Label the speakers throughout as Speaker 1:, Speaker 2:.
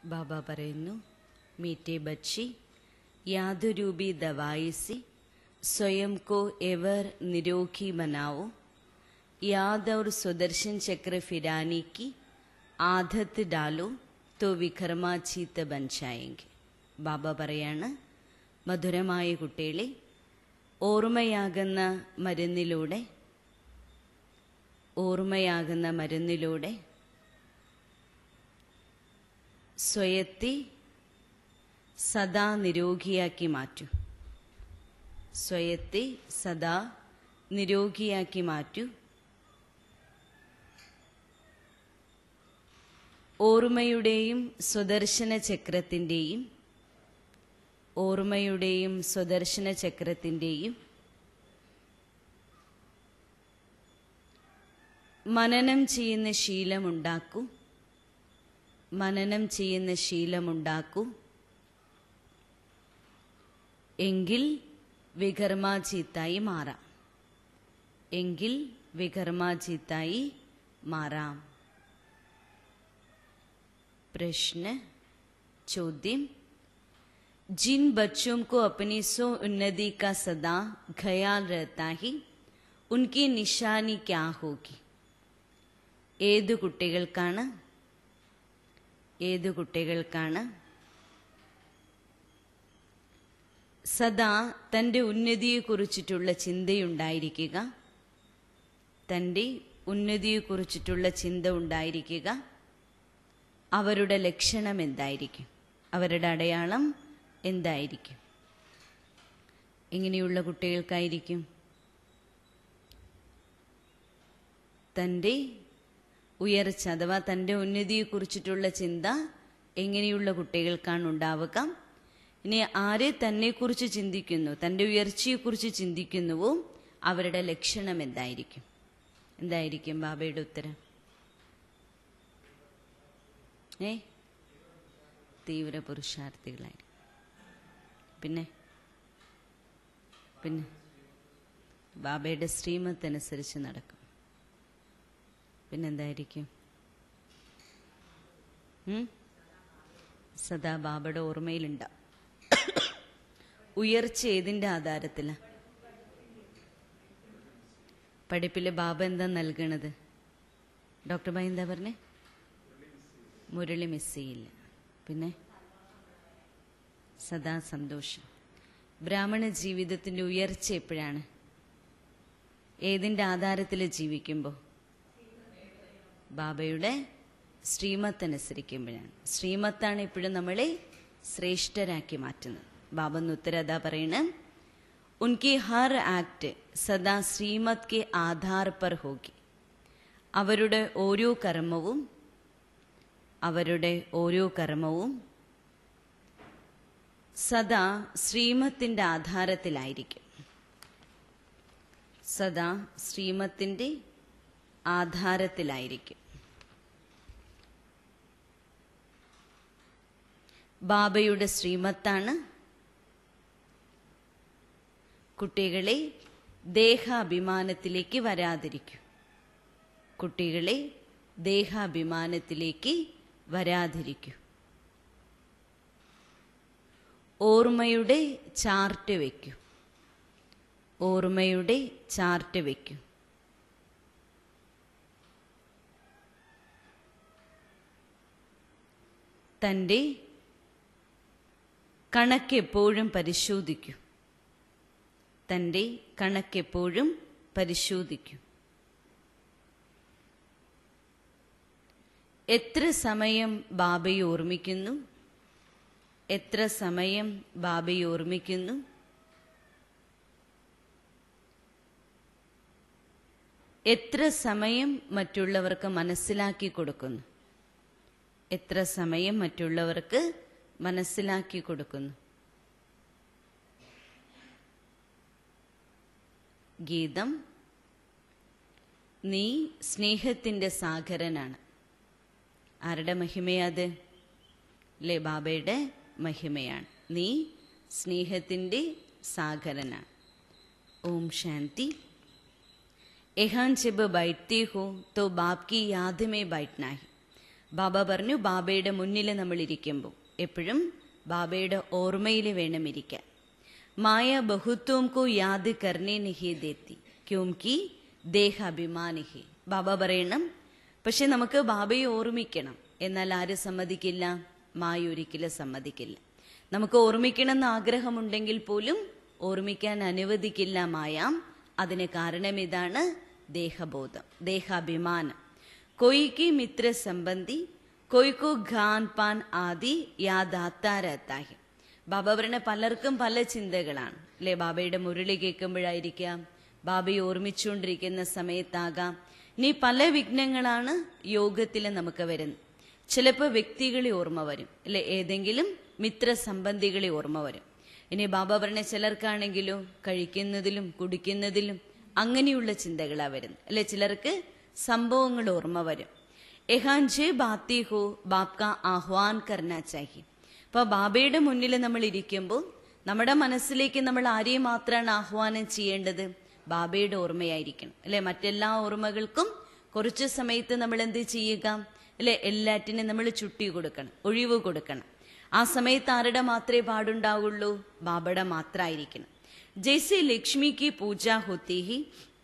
Speaker 1: ബാബ പറയുന്നു മീറ്റേ ബച്ചി യാതൊരൂപി ദവായിസി സ്വയം കോ എവർ നിരോഗി ബനാവോ याद और सुदर्शन चक्र फिराने की ആദത്ത് ഡാലോ തോ വികർമാചീത്ത ബൻചായെങ്കിൽ ബാബ പറയാണ് മധുരമായ കുട്ടികളെ ഓർമ്മയാകുന്ന മരുന്നിലൂടെ ഓർമ്മയാകുന്ന മരുന്നിലൂടെ സ്വയത്തെ സദാ നിരോഗിയാക്കി മാറ്റൂ സ്വയത്തെ സദാ നിരോഗിയാക്കി മാറ്റൂ ഓർമ്മയുടെയും സുദർശന ചക്രത്തിൻ്റെയും ഓർമ്മയുടെയും സുദർശന ചക്രത്തിൻ്റെയും മനനം ചെയ്യുന്ന ശീലമുണ്ടാക്കൂ മനനം ചെയ്യുന്ന ശീലമുണ്ടാക്കൂ എങ്കിൽ വികർമാചീത്തായി മാറാം എങ്കിൽ വികർമാചീത്തായി മാറാം प्रश्न ചോദ്യം जिन बच्चों को अपनी सो उन्नति का सदा ख्याल रहता है उनकी निशानी क्या होगी ഏതു കുട്ടികൾക്കാണ് ഏതു കുട്ടികൾക്കാണ് സദാ തൻ്റെ ഉന്നതിയെക്കുറിച്ചിട്ടുള്ള ചിന്തയുണ്ടായിരിക്കുക തൻ്റെ ഉന്നതിയെക്കുറിച്ചിട്ടുള്ള ചിന്ത ഉണ്ടായിരിക്കുക അവരുടെ ലക്ഷണം എന്തായിരിക്കും അവരുടെ അടയാളം എന്തായിരിക്കും എങ്ങനെയുള്ള കുട്ടികൾക്കായിരിക്കും തൻ്റെ ഉയർച്ച അഥവാ തൻ്റെ ഉന്നതിയെക്കുറിച്ചിട്ടുള്ള ചിന്ത എങ്ങനെയുള്ള കുട്ടികൾക്കാണ് ഉണ്ടാവുക ഇനി ആരെ തന്നെക്കുറിച്ച് ചിന്തിക്കുന്നു തൻ്റെ ഉയർച്ചയെക്കുറിച്ച് ചിന്തിക്കുന്നുവോ അവരുടെ ലക്ഷണം എന്തായിരിക്കും എന്തായിരിക്കും ബാബയുടെ ഉത്തരം ഏ തീവ്ര പുരുഷാർത്ഥികളായിരിക്കും പിന്നെ പിന്നെ ബാബയുടെ ശ്രീമത്ത് അനുസരിച്ച് നടക്കും പിന്നെന്തായിരിക്കും ഉം? സദാ ബാബയുടെ ഓർമ്മയിലുണ്ടാവും ഉയർച്ച ഏതിന്റെ ആധാരത്തിലാണ് പഠിപ്പില് ബാബ എന്താ നൽകണത് ഡോക്ടർ ബായി എന്താ പറഞ്ഞേ മുരളി മിസ് ചെയ്യില്ല പിന്നെ സദാ സന്തോഷം ബ്രാഹ്മണ ജീവിതത്തിന്റെ ഉയർച്ച എപ്പോഴാണ് ഏതിന്റെ ആധാരത്തിൽ ജീവിക്കുമ്പോൾ ബാബയുടെ ശ്രീമത്ത് അനുസരിക്കുമ്പോഴാണ് ശ്രീമത്താണ് ഇപ്പോഴും നമ്മളെ ശ്രേഷ്ഠരാക്കി മാറ്റുന്നത് ബാബ എന്ന് ഉത്തരം അതാ പറയണ ഉൻകി ഹർ ആക്ട് സദാ ശ്രീമത് കെ ആധാർ പർ ഹോഗി അവരുടെ ഓരോ കർമ്മവും അവരുടെ ഓരോ കർമ്മവും സദാ ശ്രീമത്തിന്റെ ആധാരത്തിലായിരിക്കും സദാ ശ്രീമത്തിന്റെ ആധാരത്തിലായിരിക്കും ബാബയുടെ ശ്രീമത്താണ് കുട്ടികളെ ദേഹാഭിമാനത്തിലേക്ക് വരാതിരിക്കും കുട്ടികളെ ദേഹാഭിമാനത്തിലേക്ക് വരാതിരിക്കൂ ഓർമ്മയുടെ ചാർട്ട് വയ്ക്കൂ ഓർമ്മയുടെ ചാർട്ട് വയ്ക്കൂ തൻ്റെ കണക്കെപ്പോഴും പരിശോധിക്കൂ തൻ്റെ കണക്കെപ്പോഴും പരിശോധിക്കൂ എത്ര സമയം ബാബയെ ഓർമ്മിക്കുന്നു എത്ര സമയം ബാബയെ ഓർമ്മിക്കുന്നു എത്ര സമയം മറ്റുള്ളവർക്ക് മനസ്സിലാക്കി കൊടുക്കുന്നു എത്ര സമയം മറ്റുള്ളവർക്ക് മനസ്സിലാക്കി കൊടുക്കുന്നു ഗീതം നീ സ്നേഹത്തിന്റെ സാഗരനാണ് ആരുടെ മഹിമയത് അല്ലേ ബാബയുടെ മഹിമയാണ് നീ സ്നേഹത്തിന്റെ സാഗരനാണ് ഓം ശാന്തി यहाँ जब बैठती हो तो बाप की याद में बैठना है ബാബ പറഞ്ഞു ബാബയുടെ മുന്നിൽ നമ്മൾ ഇരിക്കുമ്പോൾ എപ്പോഴും ബാബയുടെ ഓർമ്മയിൽ വേണം ഇരിക്കാൻ മായ ബഹുത്വം കോ യാദ് കർണേ നഹി ദേത്തി ക്യോംകി ദേഹാഭിമാനിഹി ബാബ പറയണം പക്ഷെ നമുക്ക് ബാബയെ ഓർമ്മിക്കണം എന്നാൽ ആര് സമ്മതിക്കില്ല മായ ഒരിക്കലും സമ്മതിക്കില്ല നമുക്ക് ഓർമ്മിക്കണമെന്ന് ആഗ്രഹമുണ്ടെങ്കിൽ പോലും ഓർമ്മിക്കാൻ അനുവദിക്കില്ല മായ അതിന് കാരണം ഇതാണ് ദേഹബോധം ദേഹാഭിമാനം കൊയ്ക്ക് മിത്ര സംബന്ധി കൊയ്ക്കു ഖാൻ പാൻ ആദി യാദാത്താരത്താഹി ബാബ പറഞ്ഞ പലർക്കും പല ചിന്തകളാണ് അല്ലെ ബാബയുടെ മുരളി കേൾക്കുമ്പോഴായിരിക്കാം ബാബയെ ഓർമ്മിച്ചുകൊണ്ടിരിക്കുന്ന സമയത്താകാം ഇനി പല വിഘ്നങ്ങളാണ് യോഗത്തിൽ നമുക്ക് വരുന്നത് ചിലപ്പോൾ വ്യക്തികളെ ഓർമ്മ വരും അല്ലെ ഏതെങ്കിലും മിത്ര സംബന്ധികളെ ഓർമ്മ വരും ഇനി ബാബ പറഞ്ഞ ചിലർക്കാണെങ്കിലോ കഴിക്കുന്നതിലും കുടിക്കുന്നതിലും അങ്ങനെയുള്ള ചിന്തകളാ വരുന്നത് അല്ലെ ചിലർക്ക് സംഭവങ്ങൾ ഓർമ്മ വരും എഹാൻജെ ബാത്തി ഹോ ബാപ്ക ആഹ്വാൻ കർണ ചാഹി അപ്പൊ ബാബയുടെ മുന്നിൽ നമ്മൾ ഇരിക്കുമ്പോൾ നമ്മുടെ മനസ്സിലേക്ക് നമ്മൾ ആരെയും മാത്രമാണ് ആഹ്വാനം ചെയ്യേണ്ടത് ബാബയുടെ ഓർമ്മയായിരിക്കണം അല്ലെ മറ്റെല്ലാ ഓർമ്മകൾക്കും കുറച്ച് സമയത്ത് നമ്മൾ എന്ത് ചെയ്യുക അല്ലെ എല്ലാറ്റിനും നമ്മൾ ചുട്ടി കൊടുക്കണം ഒഴിവ് കൊടുക്കണം ആ സമയത്ത് ആരുടെ മാത്രമേ പാടുണ്ടാവുള്ളൂ ബാബയുടെ മാത്രമായിരിക്കണം ജയ്സെ ലക്ഷ്മി की पूजा होती ही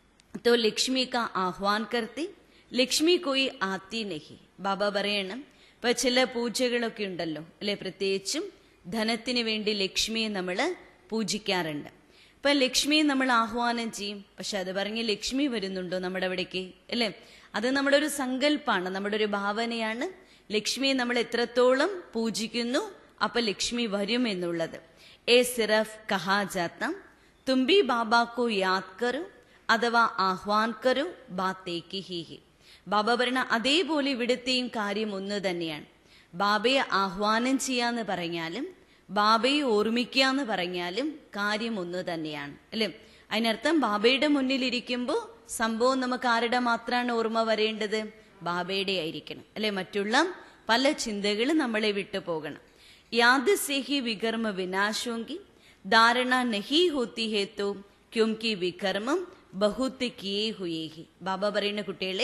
Speaker 1: तो ലക്ഷ്മി का ആഹ്വാൻ करते ലക്ഷ്മി കോയി ആത്തി നഹി ബാബ പറയണം ഇപ്പൊ ചില പൂജകളൊക്കെ ഉണ്ടല്ലോ അല്ലെ പ്രത്യേകിച്ചും ധനത്തിന് വേണ്ടി ലക്ഷ്മിയെ നമ്മൾ പൂജിക്കാറുണ്ട് ഇപ്പൊ ലക്ഷ്മിയെ നമ്മൾ ആഹ്വാനം ചെയ്യും പക്ഷെ അത് പറഞ്ഞ് ലക്ഷ്മി വരുന്നുണ്ടോ നമ്മുടെ അവിടേക്ക് അല്ലെ അത് നമ്മുടെ ഒരു സങ്കല്പാണ് നമ്മുടെ ഒരു ഭാവനയാണ് ലക്ഷ്മിയെ നമ്മൾ എത്രത്തോളം പൂജിക്കുന്നു അപ്പൊ ലക്ഷ്മി വരും എന്നുള്ളത് എ സിറഫ് കഹാ ജാത്ത തുമ്പി ബാബാക്കോ യാദ് കരു അഥവാ ആഹ്വാൻ കരു ബാത്തേക്ക് ഹീഹി ബാബ പറഞ്ഞ അതേപോലെ ഇവിടുത്തെയും കാര്യം ഒന്ന് തന്നെയാണ് ബാബയെ ആഹ്വാനം ചെയ്യാന്ന് പറഞ്ഞാലും ബാബയെ ഓർമ്മിക്കുക എന്ന് പറഞ്ഞാലും കാര്യം ഒന്ന് തന്നെയാണ് അല്ലെ അതിനർത്ഥം ബാബയുടെ മുന്നിൽ ഇരിക്കുമ്പോൾ സംഭവം നമുക്ക് ആരുടെ മാത്രമാണ് ഓർമ്മ വരേണ്ടത് ബാബയുടെ ആയിരിക്കണം അല്ലെ മറ്റുള്ള പല ചിന്തകളും നമ്മളെ വിട്ടു പോകണം യാദ് സെഹി വികർമ്മ വിനാശോങ്കി ധാരണ നഹി ഹോത്തി ഹേ തോ ക്യോംകി വികർമ്മം ബഹുത്ത് കിയേ ഹുയേഹി ബാബ പറയുന്ന കുട്ടികളെ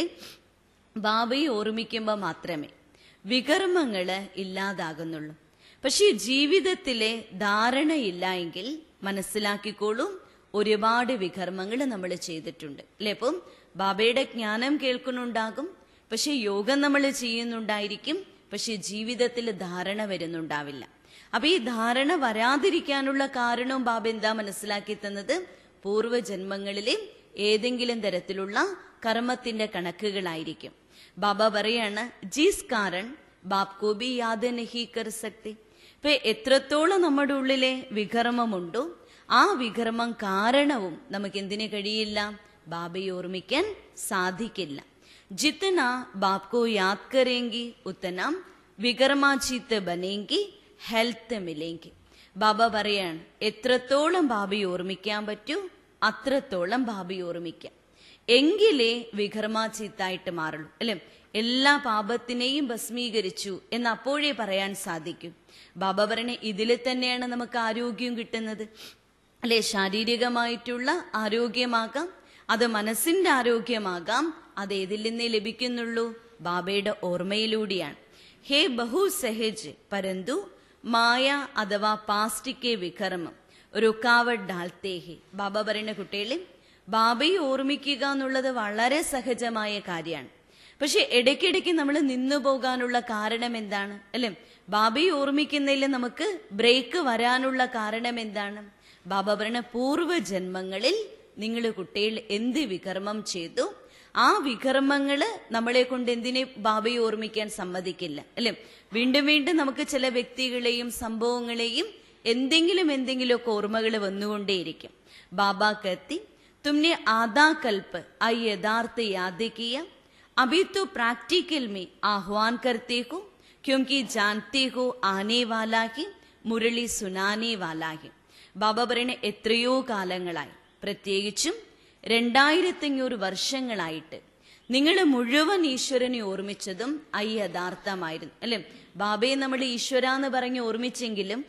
Speaker 1: ബാബയെ ഓർമ്മിക്കുമ്പോൾ മാത്രമേ വികർമ്മങ്ങള് ഇല്ലാതാകുന്നുള്ളൂ പക്ഷെ ജീവിതത്തിലെ ധാരണയില്ല എങ്കിൽ മനസ്സിലാക്കിക്കോളൂ ഒരുപാട് വികർമ്മങ്ങൾ നമ്മൾ ചെയ്തിട്ടുണ്ട് അല്ലെ അപ്പം ബാബയുടെ ജ്ഞാനം കേൾക്കുന്നുണ്ടാകും പക്ഷെ യോഗം നമ്മൾ ചെയ്യുന്നുണ്ടായിരിക്കും പക്ഷെ ജീവിതത്തിൽ ധാരണ വരുന്നുണ്ടാവില്ല അപ്പൊ ഈ ധാരണ വരാതിരിക്കാനുള്ള കാരണവും ബാബ എന്താ മനസ്സിലാക്കി തന്നത് പൂർവ്വജന്മങ്ങളിലെ ഏതെങ്കിലും തരത്തിലുള്ള കർമ്മത്തിന്റെ കണക്കുകളായിരിക്കും ബാബ പറയാണ് ജീസ് കാരൺ ബാപ്കോ ബി യാദ് നഹി കർ സക്തി ഇപ്പൊ എത്രത്തോളം നമ്മുടെ ഉള്ളിലെ വികർമ്മമുണ്ടോ ആ വികർമ്മം കാരണവും നമുക്ക് എന്തിനു കഴിയില്ല ബാബയെ ഓർമ്മിക്കാൻ സാധിക്കില്ല ജിത്തന ബാപ്കോ യാദ് കരേങ്കി ഉത്തന വികർമാചിത്ത് ബനേങ്കി ഹെൽത്ത് മിലേങ്കി ബാബ പറയാണ് എത്രത്തോളം ബാബയെ ഓർമ്മിക്കാൻ പറ്റൂ അത്രത്തോളം ബാബയെ ഓർമ്മിക്കാം എങ്കിലേ വികർമാചിത്തായിട്ട് മാറുള്ളൂ അല്ലെ എല്ലാ പാപത്തിനെയും ഭസ്മീകരിച്ചു എന്ന് അപ്പോഴേ പറയാൻ സാധിക്കും ബാബ പറഞ്ഞ ഇതിൽ തന്നെയാണ് നമുക്ക് ആരോഗ്യം കിട്ടുന്നത് അല്ലെ ശാരീരികമായിട്ടുള്ള ആരോഗ്യമാകാം അത് മനസ്സിന്റെ ആരോഗ്യമാകാം അത് ഏതിൽ നിന്നേ ലഭിക്കുന്നുള്ളൂ ബാബയുടെ ഓർമ്മയിലൂടെയാണ് ഹേ ബഹു സഹജ് പരന്തു മായ അഥവാ പാസ്റ്റിക്കെ വികർമ്മം റുക്കാവട്ട് ഡാൽത്തേഹി ബാബ പറയുന്ന കുട്ടികളെ ബാബയെ ഓർമ്മിക്കുക എന്നുള്ളത് വളരെ സഹജമായ കാര്യമാണ് പക്ഷെ ഇടയ്ക്കിടയ്ക്ക് നമ്മൾ നിന്നു പോകാനുള്ള കാരണം എന്താണ് അല്ലെ ബാബയെ ഓർമ്മിക്കുന്നതിൽ നമുക്ക് ബ്രേക്ക് വരാനുള്ള കാരണം എന്താണ് ബാബ പറഞ്ഞ പൂർവ്വജന്മങ്ങളിൽ നിങ്ങൾ കുട്ടികൾ എന്ത് വികർമ്മം ചെയ്തു ആ വികർമ്മങ്ങള് നമ്മളെ കൊണ്ട് എന്തിനെ ബാബയെ ഓർമ്മിക്കാൻ സമ്മതിക്കില്ല അല്ലെ വീണ്ടും വീണ്ടും നമുക്ക് ചില വ്യക്തികളെയും സംഭവങ്ങളെയും എന്തെങ്കിലും എന്തെങ്കിലുമൊക്കെ ഓർമ്മകൾ വന്നുകൊണ്ടേയിരിക്കും ബാബ കത്തി തുമ്നെ ആദാ കൽപ്പ് ആ യഥാർത്ഥ യാദ് കിയ अभी तो प्रैक्टिकल में आह्वान करते हो क्योंकि जानते हो आने वाला ही മുരളി സുനാനെ വാലാഹി ബാബ പറയുന്ന എത്രയോ കാലങ്ങളായി പ്രത്യേകിച്ചും രണ്ടായിരത്തഞ്ഞൂറ് വർഷങ്ങളായിട്ട് നിങ്ങൾ മുഴുവൻ ഈശ്വരനെ ഓർമ്മിച്ചതും ഐ യഥാർത്ഥമായിരുന്നു അല്ലെ ബാബയെ നമ്മൾ ഈശ്വര എന്ന് പറഞ്ഞ് ഓർമ്മിച്ചെങ്കിലും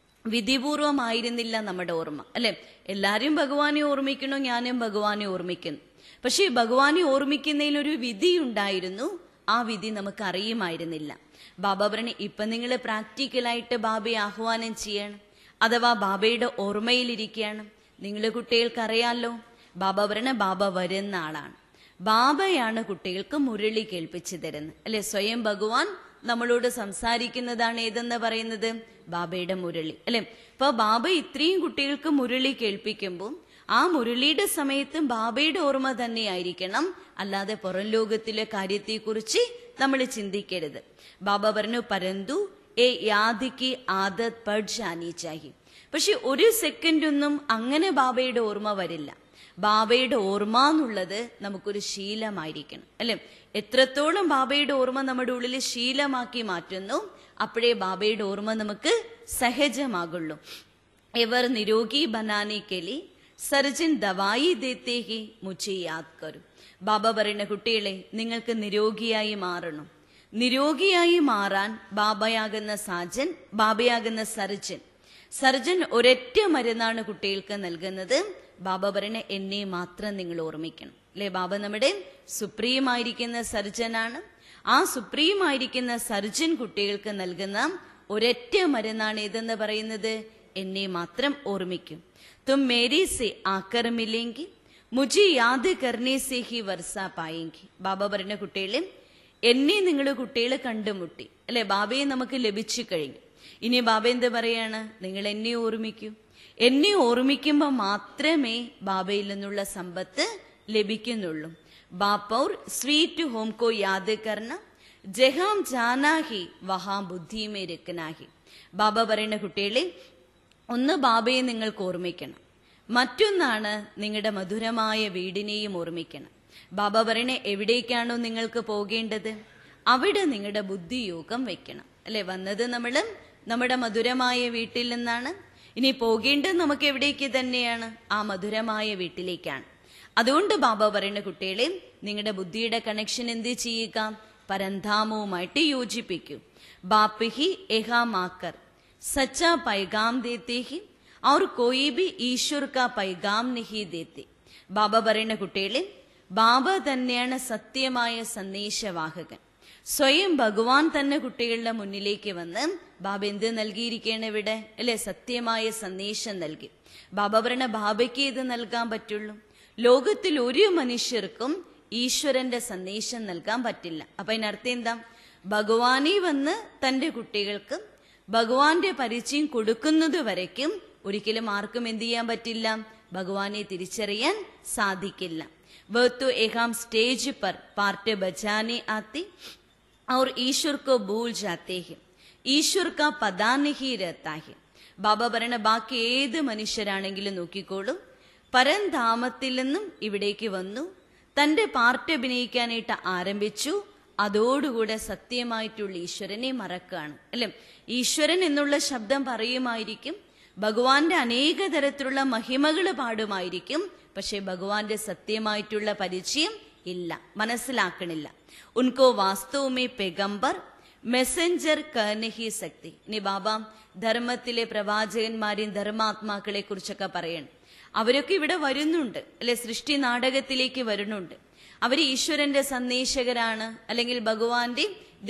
Speaker 1: വിധിപൂർവമായിരുന്നില്ല നമ്മുടെ ഓർമ്മ അല്ലെ എല്ലാരും ഭഗവാനെ ഓർമ്മിക്കണോ ഞാനും ഭഗവാനെ ഓർമ്മിക്കുന്നു പക്ഷേ ഭഗവാനെ ഓർമ്മിക്കുന്നതിൽ ഒരു വിധി ഉണ്ടായിരുന്നു ആ വിധി നമുക്ക് അറിയുമായിരുന്നില്ല ബാബ പറഞ്ഞു ഇപ്പൊ നിങ്ങൾ പ്രാക്ടിക്കലായിട്ട് ബാബയെ ആഹ്വാനം ചെയ്യണം അഥവാ ബാബയുടെ ഓർമ്മയിലിരിക്കുകയാണ് നിങ്ങൾ കുട്ടികൾക്ക് അറിയാലോ ബാബ പറഞ്ഞ ബാബ വരുന്ന ആളാണ് ബാബയാണ് കുട്ടികൾക്ക് മുരളി കേൾപ്പിച്ചു തരുന്നത് അല്ലെ സ്വയം ഭഗവാൻ നമ്മളോട് സംസാരിക്കുന്നതാണ് ഏതെന്ന് പറയുന്നത് ബാബയുടെ മുരളി അല്ലെ അപ്പൊ ബാബ ഇത്രയും കുട്ടികൾക്ക് മുരളി കേൾപ്പിക്കുമ്പോൾ ആ മുരളിയുടെ സമയത്തും ബാബയുടെ ഓർമ്മ തന്നെയായിരിക്കണം അല്ലാതെ പുറം ലോകത്തിലെ കാര്യത്തെക്കുറിച്ച് നമ്മൾ ചിന്തിക്കരുത് ബാബ പറഞ്ഞു പരന്തു എ യാദിക്ക് ആദത് പഡ് ജാനി ചാഹി പക്ഷെ ഒരു സെക്കൻഡൊന്നും അങ്ങനെ ബാബയുടെ ഓർമ്മ വരില്ല ബാബയുടെ ഓർമ്മ എന്നുള്ളത് നമുക്കൊരു ശീലമായിരിക്കണം അല്ലെ എത്രത്തോളം ബാബയുടെ ഓർമ്മ നമ്മുടെ ഉള്ളിൽ ശീലമാക്കി മാറ്റുന്നു അപ്പോഴേ ബാബയുടെ ഓർമ്മ നമുക്ക് സഹജമാകുള്ളൂ എവർ നിരോഗി ബനാനെ കെലി സർജൻ ദവായി ദേത്തേ ഹി മുझे യാദ് കരു ബാബ പറയുന്ന കുട്ടികളെ നിങ്ങൾക്ക് നിരോഗിയായി മാറണം നിരോഗിയായി മാറാൻ ബാബയാകുന്ന സാജൻ ബാബയാകുന്ന സർജൻ സർജൻ ഒരൊറ്റ മരുന്നാണ് കുട്ടികൾക്ക് നൽകുന്നത് ബാബ പറയുന്ന എന്നെ മാത്രം നിങ്ങൾ ഓർമ്മിക്കണം അല്ലെ ബാബ നമ്മുടെ സുപ്രീമായിരിക്കുന്ന സർജനാണ് ആ സുപ്രീമായിരിക്കുന്ന സർജൻ കുട്ടികൾക്ക് നൽകുന്ന ഒരൊറ്റ മരുന്നാണ് ഇതെന്ന് പറയുന്നത് എന്നെ മാത്രം ഓർമ്മിക്കും തും മേരി സെ ആക്കർ മില്ലെങ്കിൽ മുജി യാദ് കർണേ സെ ഹി വർഷ പായെങ്കിൽ ബാബ പറഞ്ഞ കുട്ടികളെ എന്നെ നിങ്ങൾ കുട്ടികളെ കണ്ടുമുട്ടി അല്ലെ ബാബയെ നമുക്ക് ലഭിച്ചു കഴിഞ്ഞു ഇനി ബാബ എന്ത് പറയാണ് നിങ്ങൾ എന്നെ ഓർമ്മിക്കൂ എന്നെ ഓർമ്മിക്കുമ്പോൾ മാത്രമേ ബാബയിൽ നിന്നുള്ള സമ്പത്ത് ലഭിക്കുന്നുള്ളൂ ബാപ്പൗർ സ്വീറ്റ് ഹോം കോ യാദ് കർണ ജഹാം ജാനാഹി വഹാം ബുദ്ധിമേ രക്കനാഹി ബാബ പറയുന്ന കുട്ടികളെ ഒന്ന് ബാബയെ നിങ്ങൾക്ക് ഓർമ്മിക്കണം മറ്റൊന്നാണ് നിങ്ങളുടെ മധുരമായ വീടിനെയും ഓർമ്മിക്കണം ബാബ പറയണേ എവിടേക്കാണോ നിങ്ങൾക്ക് പോകേണ്ടത് അവിടെ നിങ്ങളുടെ ബുദ്ധിയോഗം വെക്കണം അല്ലെ വന്നത് നമ്മൾ നമ്മുടെ മധുരമായ വീട്ടിൽ നിന്നാണ് ഇനി പോകേണ്ടത് നമുക്ക് എവിടേക്ക് തന്നെയാണ് ആ മധുരമായ വീട്ടിലേക്കാണ് അതുകൊണ്ട് ബാബ പറയുന്ന കുട്ടികളെ നിങ്ങളുടെ ബുദ്ധിയുടെ കണക്ഷൻ എന്ത് ചെയ്യുക പരന്ധാമവുമായിട്ട് യോജിപ്പിക്കൂ ബാപ്പ് ഹി എഹാമാക്കർ സച്ചാ പൈഗാം ദേത്തെ ഹി और कोई भी ഈശ്വർ കാ പൈഗാം നഹി ദേത്തെ ബാബ പറയുന്ന കുട്ടികളെ ബാബ തന്നെയാണ് സത്യമായ സന്ദേശവാഹകൻ സ്വയം ഭഗവാൻ തന്നെ കുട്ടികളുടെ മുന്നിലേക്ക് വന്ന് ബാബ എന്ത് നൽകിയിരിക്കുകയാണ് ഇവിടെ അല്ലെ സത്യമായ സന്ദേശം നൽകി ബാബ പറയണ ബാബയ്ക്ക് ഇത് നൽകാൻ പറ്റുള്ളൂ ലോകത്തിൽ ഒരു മനുഷ്യർക്കും ഈശ്വരന്റെ സന്ദേശം നൽകാൻ പറ്റില്ല അപ്പൊ അതിനർത്ഥം എന്താ ഭഗവാനെ വന്ന് തന്റെ കുട്ടികൾക്ക് ഭഗവാന്റെ പരിചയം കൊടുക്കുന്നത് വരയ്ക്കും ഒരിക്കലും ആർക്കും എന്ത് ചെയ്യാൻ പറ്റില്ല ഭഗവാനെ തിരിച്ചറിയാൻ സാധിക്കില്ല वो तो एक हम स्टेज पर पार्ट बजाने आते और ईश्वर को भूल जाते हैं ഈശ്വർ കാ പതാ നഹി രഹത്താ ഹെ ബാബ പറയണ ബാക്കി ഏത് മനുഷ്യരാണെങ്കിലും നോക്കിക്കോളൂ പരംധാമത്തിൽ നിന്നും ഇവിടേക്ക് വന്നു തന്റെ പാർട്ടി അഭിനയിക്കാനായിട്ട് ആരംഭിച്ചു അതോടുകൂടെ സത്യമായിട്ടുള്ള ഈശ്വരനെ മറക്കാണ് അല്ലെ ഈശ്വരൻ എന്നുള്ള ശബ്ദം പറയുമായിരിക്കും ഭഗവാന്റെ അനേക തരത്തിലുള്ള മഹിമകൾ പാടുമായിരിക്കും പക്ഷെ ഭഗവാന്റെ സത്യമായിട്ടുള്ള പരിചയം ഇല്ല മനസ്സിലാക്കണില്ല ഉൻകോ വാസ്തവമേ പെഗംബർ മെസ്സഞ്ചർ കനഹി ശക്തി ഇനി ബാബ ധർമ്മത്തിലെ പ്രവാചകന്മാരെയും ധർമാത്മാക്കളെ കുറിച്ചൊക്കെ പറയണം അവരൊക്കെ ഇവിടെ വരുന്നുണ്ട് അല്ലെ സൃഷ്ടി നാടകത്തിലേക്ക് വരുന്നുണ്ട് അവർ ഈശ്വരന്റെ സന്ദേശകരാണ് അല്ലെങ്കിൽ ഭഗവാന്റെ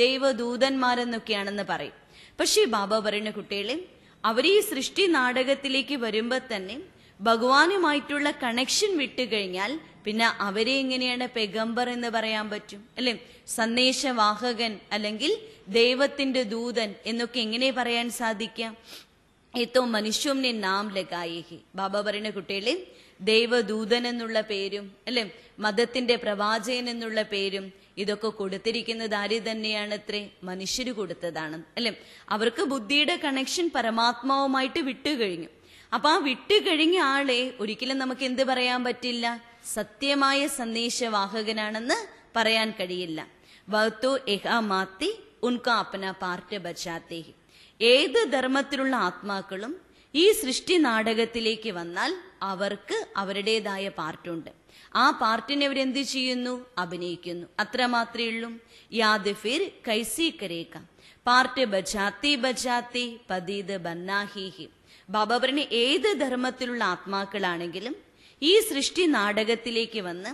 Speaker 1: ദൈവദൂതന്മാരെന്നൊക്കെയാണെന്ന് പറയും പക്ഷേ ബാബ പറയുന്ന കുട്ടികളെ അവർ ഈ സൃഷ്ടി നാടകത്തിലേക്ക് വരുമ്പോൾ തന്നെ ഭഗവാനുമായിട്ടുള്ള കണക്ഷൻ വിട്ടുകഴിഞ്ഞാൽ പിന്നെ അവരെ എങ്ങനെയാണ് പെഗംബർ എന്ന് പറയാൻ പറ്റും അല്ലെ സന്ദേശവാഹകൻ അല്ലെങ്കിൽ ദൈവത്തിന്റെ ദൂതൻ എന്നൊക്കെ എങ്ങനെ പറയാൻ സാധിക്കാം ഏറ്റവും മനുഷ്യനെ നാം ലഗായേഹി ബാബ പറയുന്ന കുട്ടികളെ ദൈവദൂതൻ എന്നുള്ള പേരും അല്ലെ മതത്തിന്റെ പ്രവാചകൻ എന്നുള്ള പേരും ഇതൊക്കെ കൊടുത്തിരിക്കുന്നത് ആര് തന്നെയാണ് അത്രേ മനുഷ്യര് കൊടുത്തതാണ് അല്ലെ അവർക്ക് ബുദ്ധിയുടെ കണക്ഷൻ പരമാത്മാവുമായിട്ട് വിട്ടുകഴിഞ്ഞു അപ്പൊ ആ വിട്ടുകഴിഞ്ഞ ആളെ ഒരിക്കലും നമുക്ക് എന്ത് പറയാൻ പറ്റില്ല സത്യമായ സന്ദേശവാഹകനാണെന്ന് പറയാൻ കഴിയില്ല വഹത്തോ എഹാ മാത്തി ഉൻക അപ്പന പാർട്ട് ബച്ചാത്തേ ഏത് ധർമ്മത്തിലുള്ള ആത്മാക്കളും ഈ സൃഷ്ടി നാടകത്തിലേക്ക് വന്നാൽ അവർക്ക് അവരുടേതായ പാർട്ടുണ്ട് ആ പാർട്ടിനെ അവരെന്ത് ചെയ്യുന്നു അഭിനയിക്കുന്നു അത്ര മാത്രമേ ഉള്ളൂ യാദ് ഫിർ കൈസി കരേക്ക പാർട്ട് ബജാത്തി ബജാത്തി പതീത് ബന്നാഹീഹി ബാബ പറഞ്ഞ ഏത് ധർമ്മത്തിലുള്ള ആത്മാക്കളാണെങ്കിലും ഈ സൃഷ്ടി നാടകത്തിലേക്ക് വന്ന്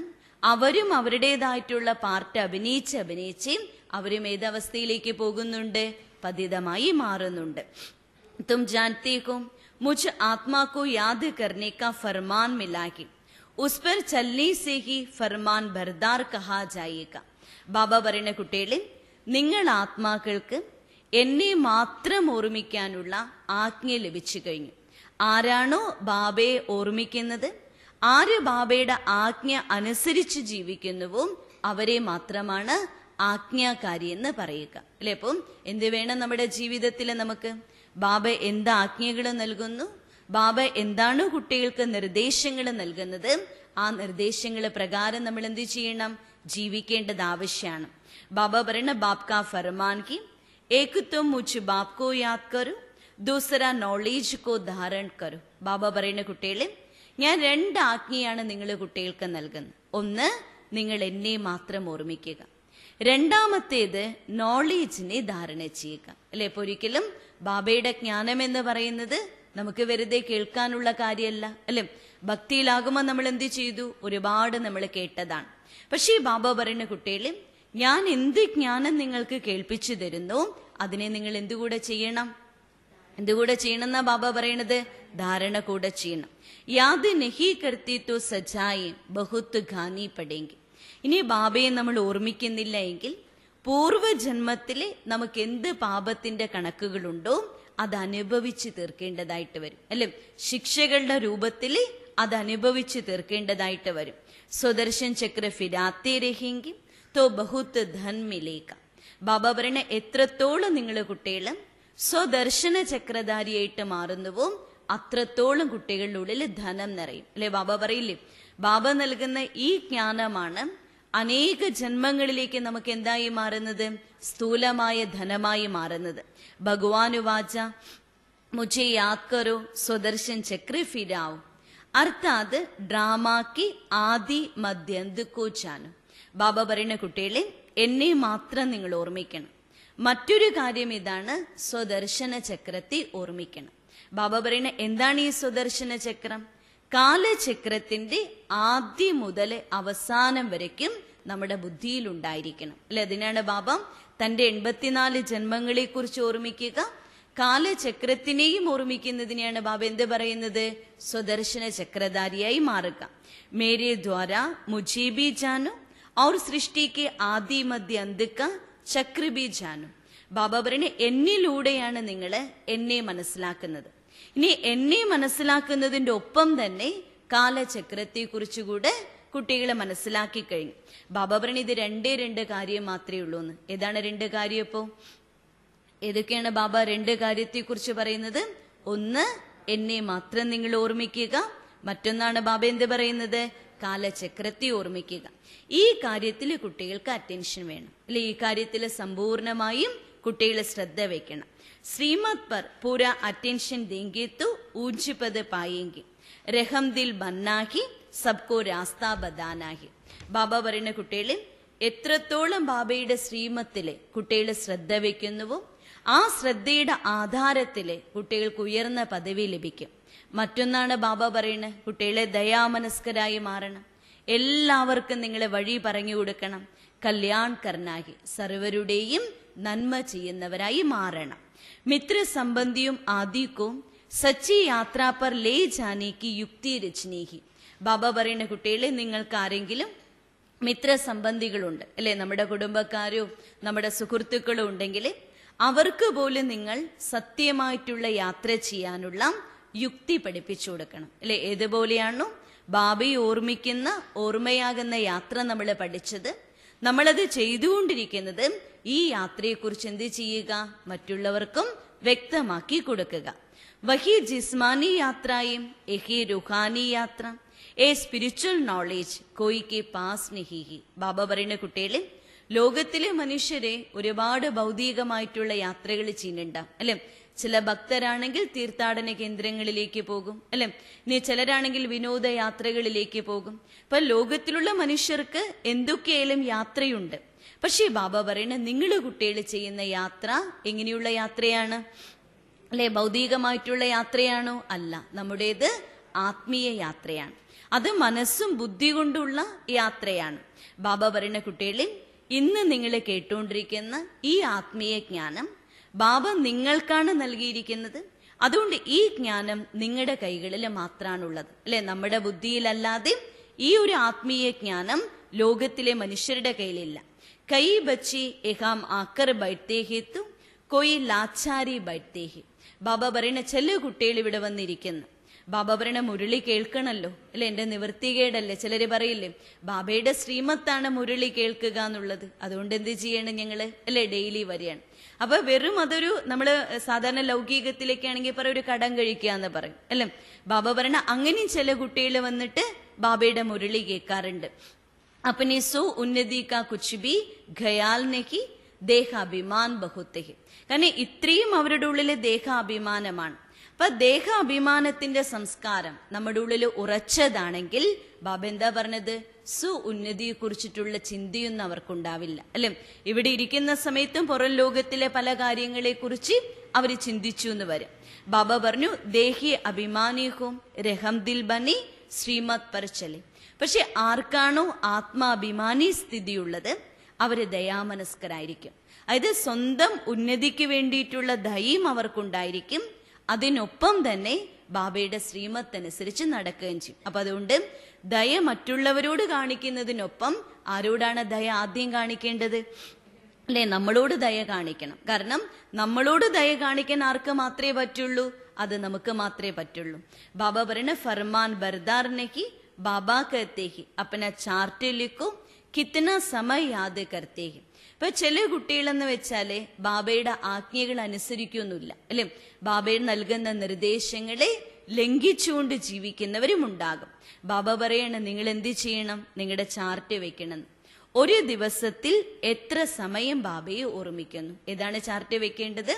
Speaker 1: അവരും അവരുടേതായിട്ടുള്ള പാർട്ട് അഭിനയിച്ച് അഭിനയിച്ച് അവരും ഏതവസ്ഥയിലേക്ക് പോകുന്നുണ്ട് പതിതമായി മാറുന്നുണ്ട് തും ജാനത്തെ ഹോ മുझ ആത്മാ को याद करने का फरमान मिला है उस पर चलने से ही फरमान बरदार कहा जाएगा ബാബ പറയുന്ന കുട്ടികളെ നിങ്ങൾ ആത്മാക്കൾക്ക് എന്നെ മാത്രം ഓർമ്മിക്കാനുള്ള ആജ്ഞ ലഭിച്ചു കഴിഞ്ഞു ആരാണോ ബാബയെ ഓർമ്മിക്കുന്നത് ആര് ബാബയുടെ ആജ്ഞ അനുസരിച്ച് ജീവിക്കുന്നുവോ അവരെ മാത്രമാണ് ആജ്ഞാകാരി എന്ന് പറയുക അല്ലെ അപ്പം എന്ത് വേണം നമ്മുടെ ജീവിതത്തിൽ നമുക്ക് ബാബ എന്ത് ആജ്ഞകൾ നൽകുന്നു ബാബ എന്താണ് കുട്ടികൾക്ക് നിർദ്ദേശങ്ങൾ നൽകുന്നത് ആ നിർദ്ദേശങ്ങൾ പ്രകാരം നമ്മൾ എന്ത് ചെയ്യണം ജീവിക്കേണ്ടത് ആവശ്യമാണ് ബാബ പറയുന്ന ബാപ് കാ ഫർമാൻ കി ഏക് തും മുझ ബാപ് കോ യാദ് കരു ദൂസര നോളേജ് കോ ധാരൺ കരു ബാബ പറയുന്ന കുട്ടികളെ ഞാൻ രണ്ട് ആജ്ഞയാണ് നിങ്ങൾ കുട്ടികൾക്ക് നൽകുന്നത് ഒന്ന് നിങ്ങൾ എന്നെ മാത്രം ഓർമ്മിക്കുക രണ്ടാമത്തേത് നോളേജിനെ ധാരണ ചെയ്യുക അല്ലെ ഇപ്പൊ ഒരിക്കലും ബാബയുടെ ജ്ഞാനം എന്ന് പറയുന്നത് നമുക്ക് വെറുതെ കേൾക്കാനുള്ള കാര്യമല്ല അല്ലെ ഭക്തിയിലാകുമ്പോൾ നമ്മൾ എന്ത് ചെയ്തു ഒരുപാട് നമ്മൾ കേട്ടതാണ് പക്ഷേ ഈ ബാബ പറയുന്ന കുട്ടികളെ ഞാൻ എന്ത് ജ്ഞാനം നിങ്ങൾക്ക് കേൾപ്പിച്ചു തരുന്നു അതിനെ നിങ്ങൾ എന്തുകൂടെ ചെയ്യണം എന്തുകൂടെ ചെയ്യണം എന്നാ ബാബ പറയണത് ധാരണ കൂടെ ചെയ്യണം യാത് നഹി കർത്തി തോ സജായി ബഹുത്ത് ഖാനി പടേങ്കി ഇനി ബാബയെ നമ്മൾ ഓർമ്മിക്കുന്നില്ല എങ്കിൽ പൂർവ്വജന്മത്തിലെ നമുക്ക് എന്ത് പാപത്തിന്റെ കണക്കുകളുണ്ടോ അത് അനുഭവിച്ച് തീർക്കേണ്ടതായിട്ട് വരും അല്ലെ ശിക്ഷകളുടെ രൂപത്തിൽ അത് അനുഭവിച്ച് തീർക്കേണ്ടതായിട്ട് വരും സ്വദർശൻ ചക്ര ഫിരാത്തെ രഹിങ്കി തോ ബഹുത്ത് ധൻ മിലേക്ക ബാബ പറയണ എത്രത്തോളം നിങ്ങൾ കുട്ടികൾ സ്വദർശന ചക്രധാരിയായിട്ട് മാറുന്നുവോ അത്രത്തോളം കുട്ടികളുടെ ഉള്ളിൽ ധനം നിറയും അല്ലെ ബാബ പറയില്ലേ ബാബ നൽകുന്ന ഈ ജ്ഞാനമാണ് അനേക ജന്മങ്ങളിലേക്ക് നമുക്ക് എന്തായി മാറുന്നത് സ്ഥൂലമായ ധനമായി മാറുന്നത് ഭഗവാനുവാച മുझे याद करो സ്വദർശൻ ചക്ര ഫിരാവും അർത്ഥാത് ഡ്രാമാക്കി ആദി മധ്യന്ത് കോച്ചാനും ബാബ പറയുന്ന കുട്ടികളെ എന്നെ മാത്രം നിങ്ങൾ ഓർമ്മിക്കണം മറ്റൊരു കാര്യം ഇതാണ് സ്വദർശന ചക്രത്തെ ഓർമ്മിക്കണം ബാബ പറയുന്ന എന്താണ് ഈ സ്വദർശന ചക്രം കാലചക്രത്തിന്റെ ആദ്യം മുതൽ അവസാനം വരയ്ക്കും നമ്മുടെ ബുദ്ധിയിൽ ഉണ്ടായിരിക്കണം അല്ലെ അതിനാണ് ബാബ തന്റെ എൺപത്തിനാല് ജന്മങ്ങളെ കുറിച്ച് ഓർമ്മിക്കുക കാലചക്രത്തിനെയും ഓർമ്മിക്കുന്നതിനെയാണ് ബാബ എന്ത് പറയുന്നത് സ്വദർശന ചക്രധാരിയായി മാറുക മേരെ ദ്വാര മുझे भी जानो और സൃഷ്ടി के ആദി മധ്യ അന്തിക്ക ചക്ര ബി ജാനു ബാബ പറയുന്നത് എന്നിലൂടെയാണ് നിങ്ങൾ എന്നെ മനസ്സിലാക്കുന്നത് ഇനി എന്നെ മനസ്സിലാക്കുന്നതിന്റെ ഒപ്പം തന്നെ കാലചക്രത്തെ കുറിച്ചുകൂടെ കുട്ടികളെ മനസ്സിലാക്കി കഴിഞ്ഞു ബാബ പറഞ്ഞ ഇത് രണ്ടേ രണ്ട് കാര്യം മാത്രമേ ഉള്ളൂ എന്ന് ഏതാണ് രണ്ട് കാര്യം ഇപ്പോ ഏതൊക്കെയാണ് ബാബ രണ്ട് കാര്യത്തെക്കുറിച്ച് പറയുന്നത് ഒന്ന് എന്നെ മാത്രം നിങ്ങൾ ഓർമ്മിക്കുക മറ്റൊന്നാണ് ബാബ എന്ത് പറയുന്നത് കാലചക്രത്തെ ഓർമ്മിക്കുക ഈ കാര്യത്തിൽ കുട്ടികൾക്ക് അറ്റൻഷൻ വേണം അല്ലെ ഈ കാര്യത്തിൽ സമ്പൂർണമായും കുട്ടികൾ ശ്രദ്ധ വെക്കണം ശ്രീമത് പർ പൂര അറ്റൻഷൻ देंगे तो ऊंच पद पाएंगे രഹം ദിൽ ബന്നാഹി സബ്കോ രാസ്ത ബദാനാഹി ബാബ പറയുന്ന കുട്ടികളെ എത്രത്തോളം ബാബയുടെ ശ്രീമത്തിലെ കുട്ടികൾ ശ്രദ്ധ വെക്കുന്നുവോ ആ ശ്രദ്ധയുടെ ആധാരത്തില് കുട്ടികൾക്ക് ഉയർന്ന പദവി ലഭിക്കും മറ്റൊന്നാണ് ബാബ പറയുന്നത് കുട്ടികളെ ദയാമനസ്കരായി മാറണം എല്ലാവർക്കും നിങ്ങളെ വഴി പറഞ്ഞു കൊടുക്കണം കല്യാൺ കർണാഹി സർവരുടെയും നന്മ ചെയ്യുന്നവരായി മാറണം മിത്ര സംബന്ധിയും ആദിക്കും സച്ചി യാത്ര പർ ലേ ജാനേക്ക് യുക്തി രചനീഹി ബാബ പറയുന്ന കുട്ടികളെ നിങ്ങൾക്ക് ആരെങ്കിലും മിത്ര സംബന്ധികളുണ്ട് അല്ലെ നമ്മുടെ കുടുംബക്കാരോ നമ്മുടെ സുഹൃത്തുക്കളോ ഉണ്ടെങ്കിൽ അവർക്ക് പോലും നിങ്ങൾ സത്യമായിട്ടുള്ള യാത്ര ചെയ്യാനുള്ള യുക്തി പഠിപ്പിച്ചു കൊടുക്കണം അല്ലെ ഏതുപോലെയാണോ ബാബയെ ഓർമ്മിക്കുന്ന ഓർമ്മയാകുന്ന യാത്ര നമ്മൾ പഠിച്ചത് നമ്മളത് ചെയ്തുകൊണ്ടിരിക്കുന്നത് ഈ യാത്രയെക്കുറിച്ച് എന്ത് ചെയ്യുക മറ്റുള്ളവർക്കും വ്യക്തമാക്കി കൊടുക്കുക വഹി ജിസ്മാനി യാത്രയും എഹി റുഹാനി യാത്ര എ സ്പിരിച്വൽ നോളേജ് കോയിക്ക് പാസ് നിഹിഹി ബാബ പറയുന്ന കുട്ടികളെ ലോകത്തിലെ മനുഷ്യരെ ഒരുപാട് ഭൗതികമായിട്ടുള്ള യാത്രകൾ ചെയ്യുന്നുണ്ടാവും അല്ലെ ചില ഭക്തരാണെങ്കിൽ തീർത്ഥാടന കേന്ദ്രങ്ങളിലേക്ക് പോകും അല്ലെ ഇനി ചിലരാണെങ്കിൽ വിനോദയാത്രകളിലേക്ക് പോകും ഇപ്പൊ ലോകത്തിലുള്ള മനുഷ്യർക്ക് എന്തൊക്കെയായാലും യാത്രയുണ്ട് പക്ഷേ ബാബ പറയുന്ന നിങ്ങൾ കുട്ടികൾ ചെയ്യുന്ന യാത്ര എങ്ങനെയുള്ള യാത്രയാണ് അല്ലെ ഭൗതികമായിട്ടുള്ള യാത്രയാണോ അല്ല നമ്മുടേത് ആത്മീയ യാത്രയാണ് അത് മനസ്സും ബുദ്ധി കൊണ്ടുള്ള യാത്രയാണ് ബാബ പറയുന്ന കുട്ടികളെ ഇന്ന് നിങ്ങൾ കേട്ടുകൊണ്ടിരിക്കുന്ന ഈ ആത്മീയ ജ്ഞാനം ബാബ നിങ്ങൾക്കാണ് നൽകിയിരിക്കുന്നത് അതുകൊണ്ട് ഈ ജ്ഞാനം നിങ്ങളുടെ കൈകളിൽ മാത്രമാണുള്ളത് അല്ലെ നമ്മുടെ ബുദ്ധിയിലല്ലാതെ ഈ ഒരു ആത്മീയ ജ്ഞാനം ലോകത്തിലെ മനുഷ്യരുടെ കയ്യിലില്ല കൈ ബച്ചി എഹാം ആക്കർ ബൈത്തേഹിത്തു കൊയ് ലാച്ചാരി ബൈത്തേഹി ബാബ പറയുന്ന ചില കുട്ടികൾ ഇവിടെ വന്നിരിക്കുന്നു ബാബ പറയണ മുരളി കേൾക്കണല്ലോ അല്ലെ എന്റെ നിവൃത്തികേടല്ലേ ചിലര് പറയില്ലേ ബാബയുടെ ശ്രീമത്താണ് മുരളി കേൾക്കുക എന്നുള്ളത് അതുകൊണ്ട് എന്ത് ചെയ്യണം ഞങ്ങള് അല്ലെ ഡെയിലി വരികയാണ് അപ്പൊ വെറും അതൊരു നമ്മള് സാധാരണ ലൗകികത്തിലേക്കാണെങ്കിൽ പറ ഒരു കടം കഴിക്കുക എന്ന് പറയും അല്ലെ ബാബ പറയണ അങ്ങനെയും ചില കുട്ടികൾ വന്നിട്ട് ബാബയുടെ മുരളി കേൾക്കാറുണ്ട് अपनी सो ഉന്നതി കാ കുച്ച് ബി ഖയാൽ നെഹി ദേഹാഭിമാൻ ബഹുത്തഹി കാരണം ഇത്രയും അവരുടെ ഉള്ളില് ദേഹാഭിമാനമാണ് അപ്പൊ ദേഹാഭിമാനത്തിന്റെ സംസ്കാരം നമ്മുടെ ഉള്ളിൽ ഉറച്ചതാണെങ്കിൽ ബാബ എന്താ പറഞ്ഞത് സു ഉന്നതിയെ കുറിച്ചിട്ടുള്ള ചിന്തയൊന്നും അവർക്കുണ്ടാവില്ല അല്ലെ ഇവിടെ ഇരിക്കുന്ന സമയത്തും പുറം ലോകത്തിലെ പല കാര്യങ്ങളെ കുറിച്ച് അവർ ചിന്തിച്ചു എന്ന് വരും ബാബ പറഞ്ഞു ദേഹി അഭിമാനിഹും രഹം ദിൽ ബനി ശ്രീമത് പരച്ചലി പക്ഷെ ആർക്കാണോ ആത്മാഭിമാനി സ്ഥിതിയുള്ളത് അവര് ദയാമനസ്കരായിരിക്കും അതായത് സ്വന്തം ഉന്നതിക്ക് വേണ്ടിയിട്ടുള്ള ദയും അവർക്കുണ്ടായിരിക്കും അതിനൊപ്പം തന്നെ ബാബയുടെ ശ്രീമത്തനുസരിച്ച് നടക്കുകയും ചെയ്യും അപ്പൊ അതുകൊണ്ട് ദയ മറ്റുള്ളവരോട് കാണിക്കുന്നതിനൊപ്പം ആരോടാണ് ദയ ആദ്യം കാണിക്കേണ്ടത് അല്ലെ നമ്മളോട് ദയ കാണിക്കണം കാരണം നമ്മളോട് ദയ കാണിക്കാൻ ആർക്ക് മാത്രമേ പറ്റുള്ളൂ അത് നമുക്ക് മാത്രമേ പറ്റുള്ളൂ ബാബ പറയണ ഫർമാൻ ബർദാർ നെഹി ബാബ കർത്തേ ഹി അപ്പന ചാർട്ട് ലിഖോ കിത്തന സമയ യാദ് കർത്തേ ഹി ഇപ്പൊ ചില കുട്ടികളെന്ന് വെച്ചാല് ബാബയുടെ ആജ്ഞകൾ അനുസരിക്കൊന്നുമില്ല അല്ലെ ബാബയുടെ നൽകുന്ന നിർദ്ദേശങ്ങളെ ലംഘിച്ചുകൊണ്ട് ജീവിക്കുന്നവരും ഉണ്ടാകും ബാബ പറയണ നിങ്ങൾ എന്ത് ചെയ്യണം നിങ്ങളുടെ ചാർട്ട് വെക്കണം ഒരു ദിവസത്തിൽ എത്ര സമയം ബാബയെ ഓർമ്മിക്കുന്നു ഏതാണ് ചാർട്ട് വെക്കേണ്ടത്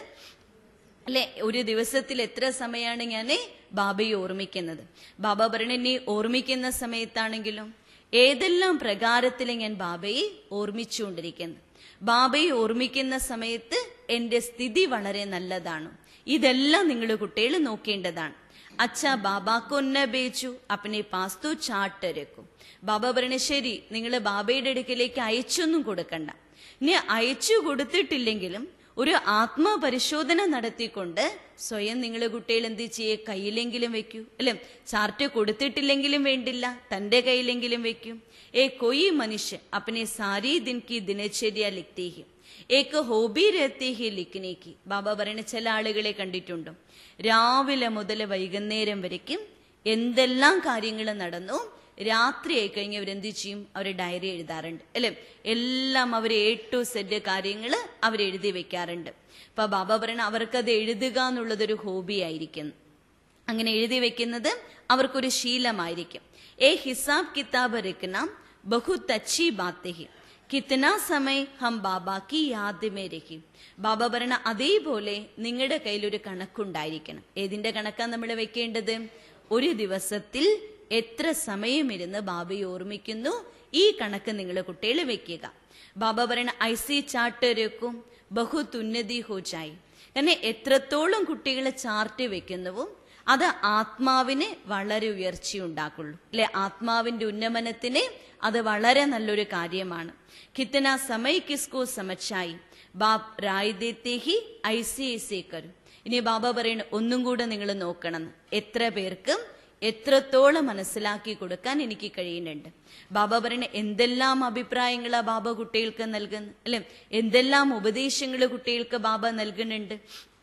Speaker 1: അല്ലെ ഒരു ദിവസത്തിൽ എത്ര സമയമാണ് ഞാൻ ബാബയെ ഓർമ്മിക്കുന്നത് ബാബ പറയണ നീ ഓർമ്മിക്കുന്ന സമയത്താണെങ്കിലും ഏതെല്ലാം പ്രകാരത്തിൽ ഞാൻ ബാബയെ ഓർമ്മിച്ചുകൊണ്ടിരിക്കുന്നു ബാബയെ ഓർമ്മിക്കുന്ന സമയത്ത് എന്റെ സ്ഥിതി വളരെ നല്ലതാണ് ഇതെല്ലാം നിങ്ങൾ കുട്ടികൾ നോക്കേണ്ടതാണ് അച്ഛാ ബാബാക്കൊന്ന ബേച്ചു അപ്പനെ പാസ്തു ചാട്ടരക്കും ബാബ പറയണ ശരി നിങ്ങൾ ബാബയുടെ അടുക്കലേക്ക് അയച്ചൊന്നും കൊടുക്കണ്ട ഇനി അയച്ചു കൊടുത്തിട്ടില്ലെങ്കിലും ഒരു ആത്മപരിശോധന നടത്തിക്കൊണ്ട് സ്വയം നിങ്ങൾ കുട്ടികൾ എന്ത് ചെയ്യേ കയ്യിലെങ്കിലും വെക്കൂ അല്ലെ ചാർട്ട് കൊടുത്തിട്ടില്ലെങ്കിലും വേണ്ടില്ല തന്റെ കയ്യിലെങ്കിലും വെക്കും ഏ കൊയ് മനുഷ്യ അപ്പനെ സാരി ദിൻ കി ദിനചര്യ ലിഖ്തേ ഹി ഏക്ക് ഹോബി രഹത്തെ ഹി ലിഖ്നെ കി ബാബ പറയുന്ന ചില ആളുകളെ കണ്ടിട്ടുണ്ടോ രാവിലെ മുതൽ വൈകുന്നേരം വരയ്ക്കും എന്തെല്ലാം കാര്യങ്ങൾ നടന്നു രാത്രിയായി കഴിഞ്ഞ് അവരെന്ത് ചെയ്യും അവർ ഡയറി എഴുതാറുണ്ട് അല്ലെ എല്ലാം അവർ എ ടു സെഡ് കാര്യങ്ങൾ അവർ എഴുതി വെക്കാറുണ്ട് അപ്പൊ ബാബ പറയണ അവർക്കത് എഴുതുക എന്നുള്ളതൊരു ഹോബി ആയിരിക്കുന്നു അങ്ങനെ എഴുതി വെക്കുന്നത് അവർക്കൊരു ശീലമായിരിക്കും ഏ ഹിസാബ് കിതാബ് രഖ്ന ബഹുത് അച്ചി ബാത്തെ ഹി കിത്തന സമയ ഹം ബാബാക്കി യാദ്മേ രഹി ബാബ പറയണ അതേപോലെ നിങ്ങളുടെ കയ്യിൽ ഒരു കണക്കുണ്ടായിരിക്കണം ഏതിന്റെ കണക്കാ നമ്മൾ വെക്കേണ്ടത് ഒരു ദിവസത്തിൽ എത്ര സമയമിരുന്ന് ബാബയെ ഓർമ്മിക്കുന്നു ഈ കണക്ക് നിങ്ങൾ കുട്ടികൾ വെക്കുക ബാബ പറയണ ഐ സി ചാർട്ട് രക്കും ബഹുത് ഉന്നതി ഹോച്ചായി കാരണം എത്രത്തോളം കുട്ടികൾ ചാർട്ട് വെക്കുന്നുവോ അത് ആത്മാവിന് വളരെ ഉയർച്ചയുണ്ടാക്കുള്ളൂ അല്ലെ ആത്മാവിന്റെ ഉന്നമനത്തിന് അത് വളരെ നല്ലൊരു കാര്യമാണ് കിത്തന സമയ കിസ്കോ സമച്ചായി ബാബ് റായ് ദേത്തെ ഹി ഐ സി ഐ സി കരു ഇനി ബാബ പറയണ ഒന്നും കൂടെ നിങ്ങൾ നോക്കണം എത്ര പേർക്ക് എത്രത്തോളം മനസ്സിലാക്കി കൊടുക്കാൻ എനിക്ക് കഴിയുന്നുണ്ട് ബാബ പറയുന്ന എന്തെല്ലാം അഭിപ്രായങ്ങളാ ബാബ കുട്ടികൾക്ക് നൽകുന്നത് അല്ലെ എന്തെല്ലാം ഉപദേശങ്ങൾ കുട്ടികൾക്ക് ബാബ നൽകുന്നുണ്ട്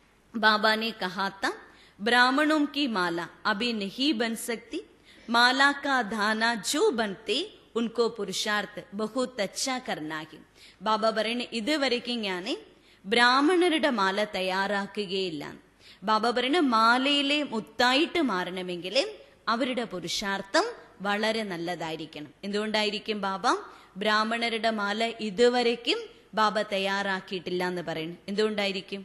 Speaker 1: ബാബാനെ കഹാത്ത ब्राह्मणों की माला अभी नहीं बन सकती माला का धाना जो बनते ഉൻകോ പുരുഷാർത്ഥ് ബഹുത് അച്ഛ കർണാഹി ബാബ പറയുന്ന ഇതുവരയ്ക്കും ഞാൻ ബ്രാഹ്മണരുടെ മാല തയ്യാറാക്കുകയില്ല ബാബ പറയുന്ന മാലയിലെ മുത്തായിട്ട് മാറണമെങ്കിൽ അവരുടെ പുരുഷാർത്ഥം വളരെ നല്ലതായിരിക്കണം എന്തുകൊണ്ടായിരിക്കും ബാബ ബ്രാഹ്മണരുടെ മാല ഇതുവരയ്ക്കും ബാബ തയ്യാറാക്കിയിട്ടില്ല എന്ന് പറയുന്നു എന്തുകൊണ്ടായിരിക്കും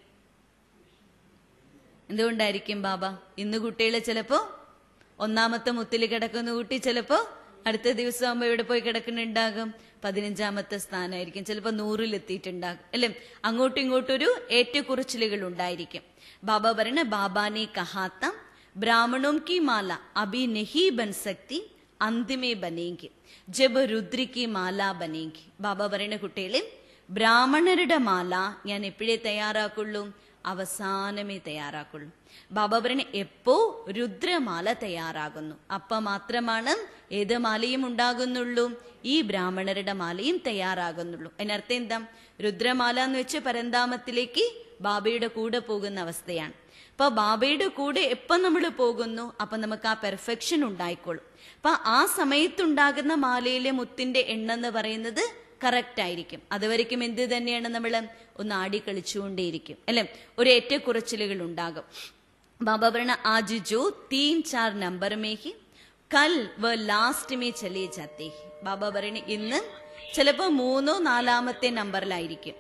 Speaker 1: എന്തുകൊണ്ടായിരിക്കും ബാബ ഇന്ന് കുട്ടികൾ ചിലപ്പോ ഒന്നാമത്തെ മുത്തിൽ കിടക്കുന്ന കുട്ടി ചിലപ്പോ അടുത്ത ദിവസം ആകുമ്പോ എവിടെ പോയി കിടക്കുന്നുണ്ടാകും പതിനഞ്ചാമത്തെ സ്ഥാനമായിരിക്കും ചിലപ്പോ നൂറിലെത്തിയിട്ടുണ്ടാകും അല്ലെ അങ്ങോട്ടും ഇങ്ങോട്ടും ഒരു ഏറ്റക്കുറിച്ചിലുകൾ ഉണ്ടായിരിക്കും ബാബ പറയണ ബാബാനെ കഹാത്ത ബ്രാഹ്മണോം കി മാല അഭി നഹി ബൻ സക്തി അന്തിമേ ബനേങ്കി ജബ് രുദ്രിക്ക് മാല ബനേങ്കി ബാബ പറയുന്ന കുട്ടികളെ ബ്രാഹ്മണരുടെ മാല ഞാൻ എപ്പോഴേ തയ്യാറാക്കുള്ളൂ അവസാനമേ തയ്യാറാക്കുള്ളൂ ബാബ പറയുന്ന എപ്പോ രുദ്രമാല തയ്യാറാകുന്നു അപ്പ മാത്രമാണ് ഏത് മാലയും ഉണ്ടാകുന്നുള്ളൂ ഈ ബ്രാഹ്മണരുടെ മാലയും തയ്യാറാകുന്നുള്ളൂ അതിനർത്ഥം എന്താ രുദ്രമാല എന്ന് വെച്ച് പരന്താമത്തിലേക്ക് ബാബയുടെ കൂടെ പോകുന്ന അവസ്ഥയാണ് അപ്പൊ ബാബയുടെ കൂടെ എപ്പം നമ്മൾ പോകുന്നു അപ്പൊ നമുക്ക് ആ പെർഫെക്ഷൻ ഉണ്ടായിക്കോളും അപ്പൊ ആ സമയത്തുണ്ടാകുന്ന മാലയിലെ മുത്തിന്റെ എണ്ണം എന്ന് പറയുന്നത് കറക്റ്റ് ആയിരിക്കും അതുവരയ്ക്കും എന്ത് തന്നെയാണ് നമ്മൾ ഒന്ന് ആടി കളിച്ചുകൊണ്ടേയിരിക്കും അല്ലെ ഒരു ഏറ്റക്കുറച്ചിലുകൾ ഉണ്ടാകും ബാബ പറയണ ആജ് ജോ തീൻ ചാർ നമ്പർ മേ ഹി കൽ വ ലാസ്റ്റ് മേ ചലേ ജാത്തേ ഹി ബാബ പറയണ ഇന്ന് ചിലപ്പോ മൂന്നോ നാലാമത്തെ നമ്പറിലായിരിക്കും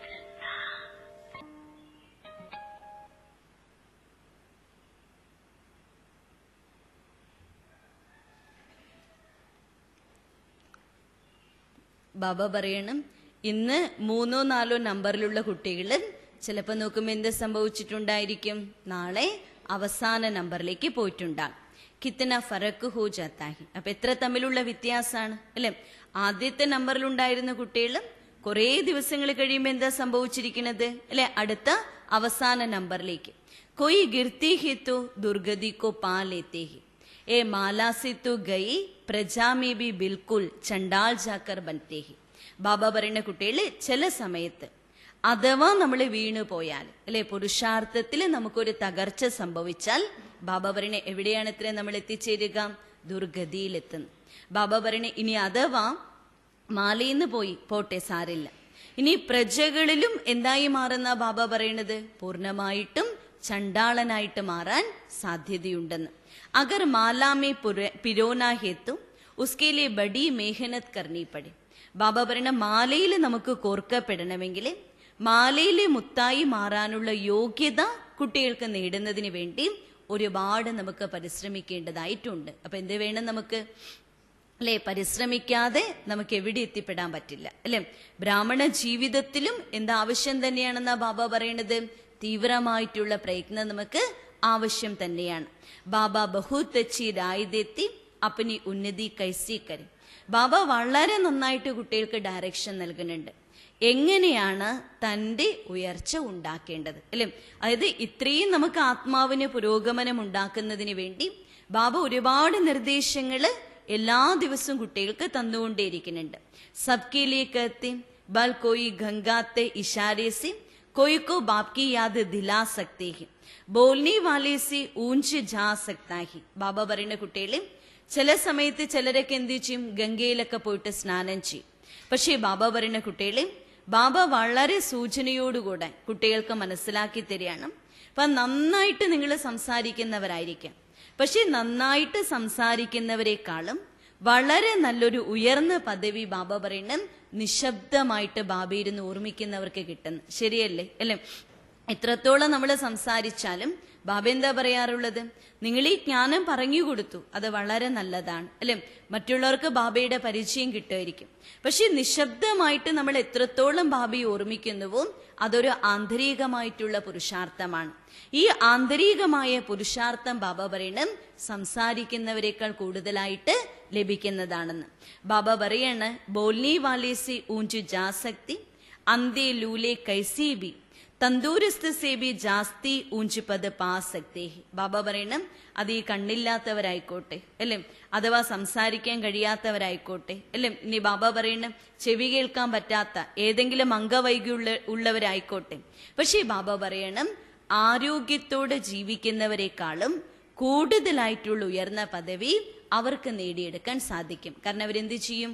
Speaker 1: ബാബ പറയണം ഇന്ന് മൂന്നോ നാലോ നമ്പറിലുള്ള കുട്ടികൾ ചിലപ്പോൾ നോക്കുമ്പോൾ എന്ത് സംഭവിച്ചിട്ടുണ്ടായിരിക്കും നാളെ അവസാന നമ്പറിലേക്ക് പോയിട്ടുണ്ടാകും കിത്തന ഫറക്ക് ഹോ ജാത്താഹി അപ്പൊ എത്ര തമ്മിലുള്ള വ്യത്യാസമാണ് അല്ലെ ആദ്യത്തെ നമ്പറിൽ ഉണ്ടായിരുന്ന കുട്ടികൾ കുറേ ദിവസങ്ങൾ കഴിയുമ്പോൾ എന്താ സംഭവിച്ചിരിക്കുന്നത് അല്ലെ അടുത്ത അവസാന നമ്പറിലേക്ക് കൊയ് ഗിർത്തി ഹി തോ ദുർഗതി കോ പാ ലേത്തെ ഹി ए माला से तो गई പ്രജാ മേ ബി ബിൽക്കുൽ ചണ്ടാൾ ജാക്കർ ബൻതേ ഹി ബാബ പറയുന്ന കുട്ടികള് ചില സമയത്ത് അഥവാ നമ്മൾ വീണു പോയാൽ അല്ലെ പുരുഷാർത്ഥത്തിൽ നമുക്കൊരു തകർച്ച സംഭവിച്ചാൽ ബാബ പറയണ എവിടെയാണ് ഇത്ര നമ്മൾ എത്തിച്ചേരുക ദുർഗതിയിലെത്തുന്നു ബാബ പറയണ ഇനി അഥവാ മാലയിന്ന് പോയി പോട്ടെ സാരില്ല ഇനി പ്രജകളിലും എന്തായി മാറുന്ന ബാബ പറയണത് പൂർണ്ണമായിട്ടും ചണ്ടാളനായിട്ട് മാറാൻ സാധ്യതയുണ്ടെന്ന് അഗർ മാലാമേ പിരോന ഹേത്തു ഉസ്കെ ലിയെ ബഡി മേഹനത് കർണി പടി ബാബ പറയുന്ന മാലയിൽ നമുക്ക് കോർക്കപ്പെടണമെങ്കിൽ മാലയിലെ മുത്തായി മാറാനുള്ള യോഗ്യത കുട്ടികൾക്ക് നേടുന്നതിന് വേണ്ടി ഒരുപാട് നമുക്ക് പരിശ്രമിക്കേണ്ടതായിട്ടുണ്ട് അപ്പൊ എന്ത് വേണം നമുക്ക് അല്ലെ പരിശ്രമിക്കാതെ നമുക്ക് എവിടെ എത്തിപ്പെടാൻ പറ്റില്ല അല്ലെ ബ്രാഹ്മണ ജീവിതത്തിലും എന്താവശ്യം തന്നെയാണെന്നാ ബാബ പറയണത് തീവ്രമായിട്ടുള്ള പ്രയത്നം നമുക്ക് ആവശ്യം തന്നെയാണ് ബാബ ബഹുത് അച്ചി രായതെത്തി അപ്പനി ഉന്നതി കൈസി കരി ബാബ വളരെ നന്നായിട്ട് കുട്ടികൾക്ക് ഡയറക്ഷൻ നൽകുന്നുണ്ട് എങ്ങനെയാണ് തൻ്റെ ഉയർച്ച ഉണ്ടാക്കേണ്ടത് അല്ലെ അതായത് ഇത്രയും നമുക്ക് ആത്മാവിന് പുരോഗമനം ഉണ്ടാക്കുന്നതിന് വേണ്ടി ബാബ ഒരുപാട് നിർദ്ദേശങ്ങള് എല്ലാ ദിവസവും കുട്ടികൾക്ക് തന്നുകൊണ്ടേയിരിക്കുന്നുണ്ട് സബ്കെ ലിയെ കത്തി ബൽ കോയി ഗംഗാത്തെ ഇഷാരെ സെ कोई को बाप की याद दिला सकते हैं बोलने वाले से ഊഞ്ച് ജാ സക്താ ഹി ബാബ പറയുന്ന കുട്ടികളെ ചില സമയത്ത് ചിലരൊക്കെ എന്ത് ചെയ്യും ഗംഗയിലൊക്കെ പോയിട്ട് സ്നാനം ചെയ്യും പക്ഷേ ബാബ പറയുന്ന കുട്ടികളെ ബാബ വളരെ സൂചനയോടുകൂടെ കുട്ടികൾക്ക് മനസ്സിലാക്കി തരികയാണ് അപ്പൊ നന്നായിട്ട് നിങ്ങൾ സംസാരിക്കുന്നവരായിരിക്കാം പക്ഷെ നന്നായിട്ട് സംസാരിക്കുന്നവരെക്കാളും വളരെ നല്ലൊരു ഉയർന്ന പദവി ബാബ പറയുന്ന നിശബ്ദമായിട്ട് ബാബയിരുന്ന് ഓർമ്മിക്കുന്നവർക്ക് കിട്ടുന്നു ശരിയല്ലേ അല്ലേ എത്രത്തോളം നമ്മൾ സംസാരിച്ചാലും ബാബ എന്താ പറയാറുള്ളത് നിങ്ങൾ ഈ ജ്ഞാനം പറഞ്ഞു കൊടുത്തു അത് വളരെ നല്ലതാണ് അല്ലെ മറ്റുള്ളവർക്ക് ബാബയുടെ പരിചയം കിട്ടുമായിരിക്കും പക്ഷെ നിശബ്ദമായിട്ട് നമ്മൾ എത്രത്തോളം ബാബയെ ഓർമ്മിക്കുന്നുവോ അതൊരു ആന്തരികമായിട്ടുള്ള പുരുഷാർത്ഥമാണ് ഈ ആന്തരികമായ പുരുഷാർത്ഥം ബാബ പറയണം സംസാരിക്കുന്നവരെക്കാൾ കൂടുതലായിട്ട് ലഭിക്കുന്നതാണെന്ന് ബാബ പറയാണ് ബോൽനി വാലേസി ഊഞ്ചു ജാസക്തി അന്തേ ലൂലെ കൈസി ബി തന്തൂരസ്ത് സേബി ജാസ്തി ഊഞ്ച് പത് പാസക്തേ ബാബ പറയണം അത് ഈ കണ്ണില്ലാത്തവരായിക്കോട്ടെ അല്ലേ അഥവാ സംസാരിക്കാൻ കഴിയാത്തവരായിക്കോട്ടെ അല്ലേ ഇനി ബാബ പറയണം ചെവി കേൾക്കാൻ പറ്റാത്ത ഏതെങ്കിലും അംഗവൈകി ഉള്ളവരായിക്കോട്ടെ പക്ഷേ ബാബ പറയണം ആരോഗ്യത്തോടെ ജീവിക്കുന്നവരെക്കാളും കൂടുതലായിട്ടുള്ള ഉയർന്ന പദവി അവർക്ക് നേടിയെടുക്കാൻ സാധിക്കും കാരണം അവരെന്ത് ചെയ്യും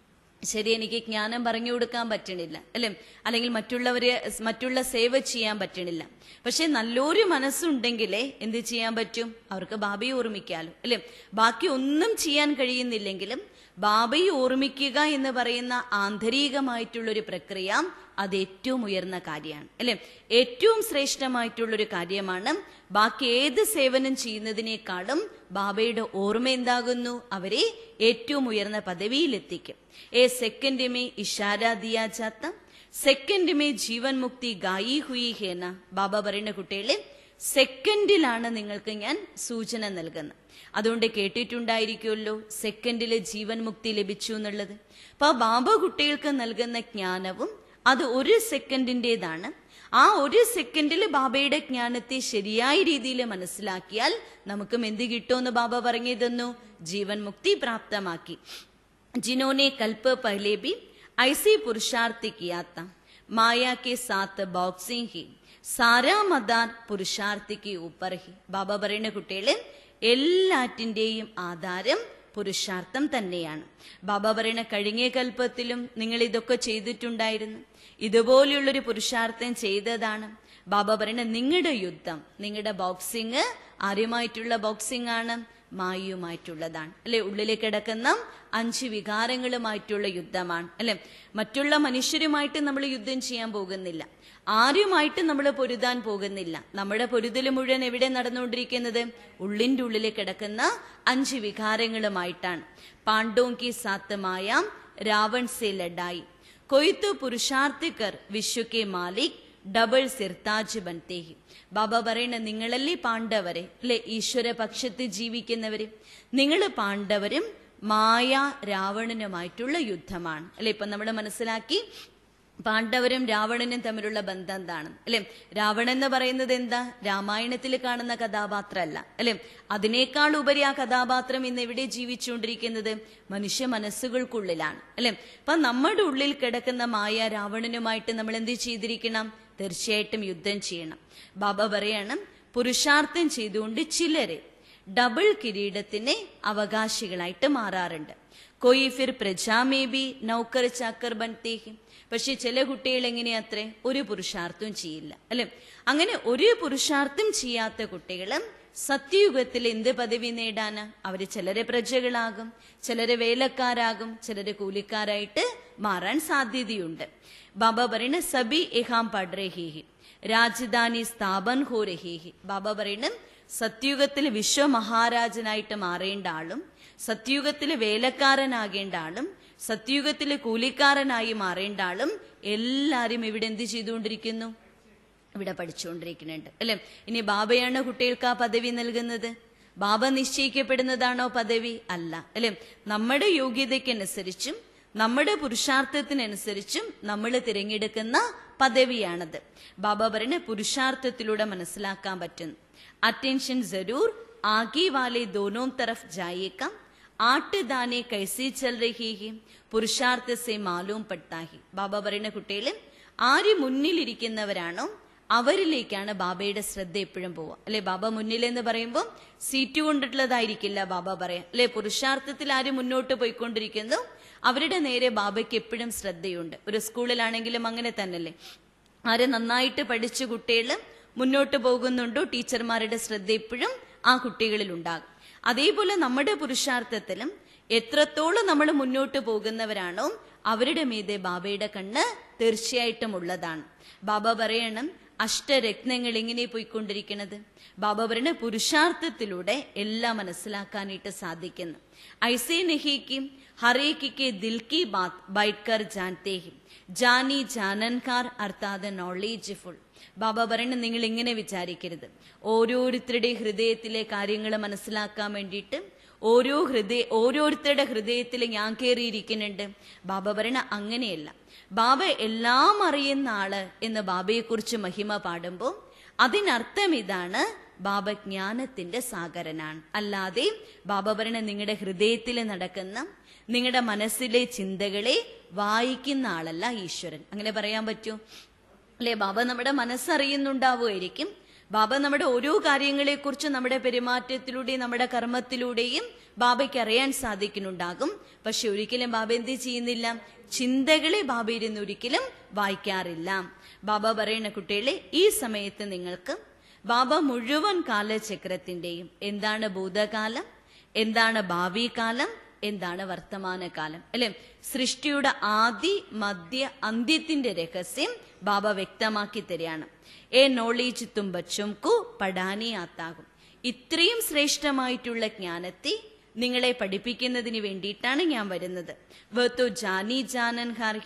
Speaker 1: ശരി എനിക്ക് ജ്ഞാനം പറഞ്ഞു കൊടുക്കാൻ പറ്റണില്ല അല്ലെ അല്ലെങ്കിൽ മറ്റുള്ളവരെ മറ്റുള്ള സേവ ചെയ്യാൻ പറ്റണില്ല പക്ഷെ നല്ലൊരു മനസ്സുണ്ടെങ്കിലേ എന്ത് ചെയ്യാൻ പറ്റും അവർക്ക് ബാബയെ ഓർമ്മിക്കാലോ അല്ലെ ബാക്കി ഒന്നും ചെയ്യാൻ കഴിയുന്നില്ലെങ്കിലും ബാബയെ ഓർമ്മിക്കുക എന്ന് പറയുന്ന ആന്തരികമായിട്ടുള്ളൊരു പ്രക്രിയ അത് ഏറ്റവും ഉയർന്ന കാര്യമാണ് അല്ലെ ഏറ്റവും ശ്രേഷ്ഠമായിട്ടുള്ളൊരു കാര്യമാണ് ബാക്കി ഏത് സേവനം ചെയ്യുന്നതിനേക്കാളും ബാബയുടെ ഓർമ്മ എന്താകുന്നു അവരെ ഏറ്റവും ഉയർന്ന പദവിയിലെത്തിക്കും ए सेकंड में इशारा दिया जाता സെക്കൻഡ് മേ ജീവൻ മുക്തി ഗായി ഹുയി ഹേന ബാബ പറയുന്ന കുട്ടികളെ സെക്കൻഡിലാണ് നിങ്ങൾക്ക് ഞാൻ സൂചന നൽകുന്നത് അതുകൊണ്ട് കേട്ടിട്ടുണ്ടായിരിക്കുമല്ലോ സെക്കൻഡില് ജീവൻ മുക്തി ലഭിച്ചു എന്നുള്ളത് അപ്പൊ ആ ബാബ കുട്ടികൾക്ക് നൽകുന്ന ജ്ഞാനവും അത് ഒരു സെക്കൻഡിൻ്റെതാണ് ആ ഒരു സെക്കൻഡിൽ ബാബയുടെ ജ്ഞാനത്തെ ശരിയായ രീതിയിൽ മനസ്സിലാക്കിയാൽ നമുക്കും എന്ത് കിട്ടുമെന്ന് ബാബ പറഞ്ഞു തന്നു ജീവൻ മുക്തി പ്രാപ്തമാക്കി ജിനോനെ കൽപ്പ് പഹലെ ബി ഐസി പുരുഷാർത്ഥി കിയാത്ത माया के साथ बॉक्सिंग ही സാരാ മദാർ പുരുഷാർത്ഥിക്ക് ഊപ്പർ ഹി ബാബ പറയുന്ന കുട്ടികളെ എല്ലാറ്റിൻ്റെയും ആധാരം പുരുഷാർത്ഥം തന്നെയാണ് ബാബ പറയുന്ന കഴിഞ്ഞ കൽപ്പത്തിലും നിങ്ങൾ ഇതൊക്കെ ചെയ്തിട്ടുണ്ടായിരുന്നു ഇതുപോലെയുള്ളൊരു പുരുഷാർത്ഥം ചെയ്തതാണ് ബാബ പറയുന്ന നിങ്ങളുടെ യുദ്ധം നിങ്ങളുടെ ബോക്സിങ് ആരുമായിട്ടുള്ള ബോക്സിംഗ് ആണ് മായുമായിട്ടുള്ളതാണ് അല്ലെ ഉള്ളിൽ കിടക്കുന്ന അഞ്ച് വികാരങ്ങളുമായിട്ടുള്ള യുദ്ധമാണ് അല്ലെ മറ്റുള്ള മനുഷ്യരുമായിട്ട് നമ്മൾ യുദ്ധം ചെയ്യാൻ പോകുന്നില്ല ആരുമായിട്ട് നമ്മൾ പൊരുതാൻ പോകുന്നില്ല നമ്മുടെ പൊരുതൽ മുഴുവൻ എവിടെ നടന്നുകൊണ്ടിരിക്കുന്നത് ഉള്ളിൻ്റെ ഉള്ളിൽ കിടക്കുന്ന അഞ്ച് വികാരങ്ങളുമായിട്ടാണ് പാണ്ഡോങ്കി സാത്തമായ രാവൺ സെ ലഡായി കൊയ്ത്ത് പുരുഷാർത്ഥിക്കർ വിശ്വക്കെ മാലിക് ഡബിൾ സിർത്താജ് ബൻതേഹി ബാബ പറയണ നിങ്ങളല്ലേ പാണ്ഡവരെ അല്ലെ ഈശ്വര പക്ഷത്ത് ജീവിക്കുന്നവര് നിങ്ങൾ പാണ്ഡവരും മായ രാവണനുമായിട്ടുള്ള യുദ്ധമാണ് അല്ലെ ഇപ്പൊ നമ്മൾ മനസ്സിലാക്കി പാണ്ഡവരും രാവണനും തമ്മിലുള്ള ബന്ധം എന്താണ് അല്ലെ രാവണൻ എന്ന് പറയുന്നത് എന്താ രാമായണത്തിൽ കാണുന്ന കഥാപാത്രമല്ല അല്ലെ അതിനേക്കാൾ ഉപരി ആ കഥാപാത്രം ഇന്ന് എവിടെ ജീവിച്ചുകൊണ്ടിരിക്കുന്നത് മനുഷ്യ മനസ്സുകൾക്കുള്ളിലാണ് അല്ലെ അപ്പൊ നമ്മുടെ ഉള്ളിൽ കിടക്കുന്ന മായ രാവണനുമായിട്ട് നമ്മൾ എന്ത് ചെയ്തിരിക്കണം തീർച്ചയായിട്ടും യുദ്ധം ചെയ്യണം ബാബ പറയണം പുരുഷാർത്ഥം ചെയ്തുകൊണ്ട് ചിലരെ ഡബിൾ കിരീടത്തിന് അവകാശികളായിട്ട് മാറാറുണ്ട് കൊയ് ഫിർ പ്രജാമേ ബി നൗക്കർ ചാക്കർ ബൻതേഹി പക്ഷെ ചില കുട്ടികൾ എങ്ങനെയാത്രേ ഒരു പുരുഷാർത്ഥവും ചെയ്യില്ല അല്ലെ അങ്ങനെ ഒരു പുരുഷാർത്ഥം ചെയ്യാത്ത കുട്ടികളും സത്യയുഗത്തിൽ എന്ത് പദവി നേടാന് അവര് ചിലരെ പ്രജകളാകും ചിലര് വേലക്കാരാകും ചിലര് കൂലിക്കാരായിട്ട് മാറാൻ സാധ്യതയുണ്ട് ബാബ പറയുന്ന സബി ഇഹാം പഡ്രഹീഹി രാജധാനി സ്ഥാപൻ ഹോ രഹീഹി ബാബ പറയുന്ന സത്യുഗത്തിൽ വിശ്വമഹാരാജനായിട്ട് മാറേണ്ട ആളും സത്യുഗത്തിൽ വേലക്കാരനാകേണ്ട ആളും സത്യുഗത്തിൽ കൂലിക്കാരനായി മാറേണ്ട ആളും എല്ലാരും ഇവിടെ എന്ത് ചെയ്തുകൊണ്ടിരിക്കുന്നു ഇവിടെ പഠിച്ചുകൊണ്ടിരിക്കുന്നുണ്ട് അല്ലെ ഇനി ബാബയാണ് കുട്ടികൾക്ക് ആ പദവി നൽകുന്നത് ബാബ നിശ്ചയിക്കപ്പെടുന്നതാണോ പദവി അല്ല അല്ലെ നമ്മുടെ യോഗ്യതയ്ക്കനുസരിച്ചും നമ്മുടെ പുരുഷാർത്ഥത്തിനനുസരിച്ചും നമ്മൾ തിരഞ്ഞെടുക്കുന്ന പദവിയാണത് ബാബ പറയുന്ന പുരുഷാർത്ഥത്തിലൂടെ മനസ്സിലാക്കാൻ പറ്റുന്നു അറ്റൻഷൻ ജരൂർ ആകെ വാലെ ദോനോ തരഫ് ജായേക്കാം ആട്ട് ദാനെ കൈസി ചൽ രഹി ഹി പുരുഷാർത്ഥ സെ മാലൂം പട്ടാഹി ബാബ പറയുന്ന കുട്ടികളെ ആര് മുന്നിലിരിക്കുന്നവരാണോ അവരിലേക്കാണ് ബാബയുടെ ശ്രദ്ധ എപ്പോഴും പോവുക അല്ലെ ബാബ മുന്നിലെന്ന് പറയുമ്പോൾ സീറ്റ് കൊണ്ടിട്ടുള്ളതായിരിക്കില്ല ബാബ പറയാം അല്ലെ പുരുഷാർത്ഥത്തിൽ ആര് മുന്നോട്ട് പോയിക്കൊണ്ടിരിക്കുന്നു അവരുടെ നേരെ ബാബയ്ക്ക് എപ്പോഴും ശ്രദ്ധയുണ്ട് ഒരു സ്കൂളിലാണെങ്കിലും അങ്ങനെ തന്നെയല്ലേ ആര് നന്നായിട്ട് പഠിച്ച കുട്ടികൾ മുന്നോട്ട് പോകുന്നുണ്ടോ ടീച്ചർമാരുടെ ശ്രദ്ധ എപ്പോഴും ആ കുട്ടികളിൽ ഉണ്ടാകും അതേപോലെ നമ്മുടെ പുരുഷാർത്ഥത്തിലും എത്രത്തോളം നമ്മൾ മുന്നോട്ട് പോകുന്നവരാണോ അവരുടെ മീതെ ബാബയുടെ കണ്ണ് തീർച്ചയായിട്ടും ഉള്ളതാണ് ബാബ പറയണം അഷ്ടരത്നങ്ങൾ എങ്ങനെ പോയിക്കൊണ്ടിരിക്കുന്നത് ബാബ പറയുന്ന പുരുഷാർത്ഥത്തിലൂടെ എല്ലാം മനസ്സിലാക്കാനായിട്ട് സാധിക്കുന്നു ഐസേ നഹിക്ക് ഹറേക്ക് ദിൽ കി ബാത് ബൈറ്റ്കർ ജാൻതേ ഹി ജാനി ജാനൻകാർ അർത്ഥാത് നോളേജ് ഫുൾ ബാബ പറയുന്നത് നിങ്ങൾ ഇങ്ങനെ വിചാരിക്കരുത് ഓരോരുത്തരുടെ ഹൃദയത്തിലെ കാര്യങ്ങൾ മനസ്സിലാക്കാൻ വേണ്ടിയിട്ട് ഓരോ ഹൃദയ ഓരോരുത്തരുടെ ഹൃദയത്തിൽ ഞാൻ കയറിയിരിക്കുന്നുണ്ട് ബാബ പറയണ അങ്ങനെയല്ല ബാബ എല്ലാം അറിയുന്ന ആള് എന്ന് ബാബയെക്കുറിച്ച് മഹിമ പാടുമ്പോൾ അതിനർത്ഥം ഇതാണ് ബാബ ജ്ഞാനത്തിന്റെ സാഗരനാണ് അല്ലാതെ ബാബ പറയണ നിങ്ങളുടെ ഹൃദയത്തിൽ നടക്കുന്ന നിങ്ങളുടെ മനസ്സിലെ ചിന്തകളെ വായിക്കുന്ന ആളല്ല ഈശ്വരൻ അങ്ങനെ പറയാൻ പറ്റൂ അല്ലെ ബാബ നമ്മുടെ മനസ്സറിയുന്നുണ്ടാവുമായിരിക്കും ബാബ നമ്മുടെ ഓരോ കാര്യങ്ങളെക്കുറിച്ച് നമ്മുടെ പെരുമാറ്റത്തിലൂടെയും നമ്മുടെ കർമ്മത്തിലൂടെയും ബാബയ്ക്ക് അറിയാൻ സാധിക്കുന്നുണ്ടാകും പക്ഷെ ഒരിക്കലും ബാബ എന്ത് ചെയ്യുന്നില്ല ചിന്തകളെ ബാബ ഇരുന്ന് ഒരിക്കലും വായിക്കാറില്ല ബാബ പറയുന്ന കുട്ടികളെ ഈ സമയത്ത് നിങ്ങൾക്ക് ബാബ മുഴുവൻ കാലചക്രത്തിന്റെയും എന്താണ് ഭൂതകാലം എന്താണ് ഭാവി കാലം എന്താണ് വർത്തമാനകാലം അല്ലെ സൃഷ്ടിയുടെ ആദി മധ്യ അന്ത്യത്തിന്റെ രഹസ്യം ബാബ വ്യക്തമാക്കി തരികയാണ് ഏ നോളേജ് തും ബച്ചുംക്കു പഠാനി ആത്താകും ഇത്രയും ശ്രേഷ്ഠമായിട്ടുള്ള ജ്ഞാനത്തെ നിങ്ങളെ പഠിപ്പിക്കുന്നതിന് വേണ്ടിയിട്ടാണ് ഞാൻ വരുന്നത് വേത്തോ ജാനി ജാനൻ ഹാർഹി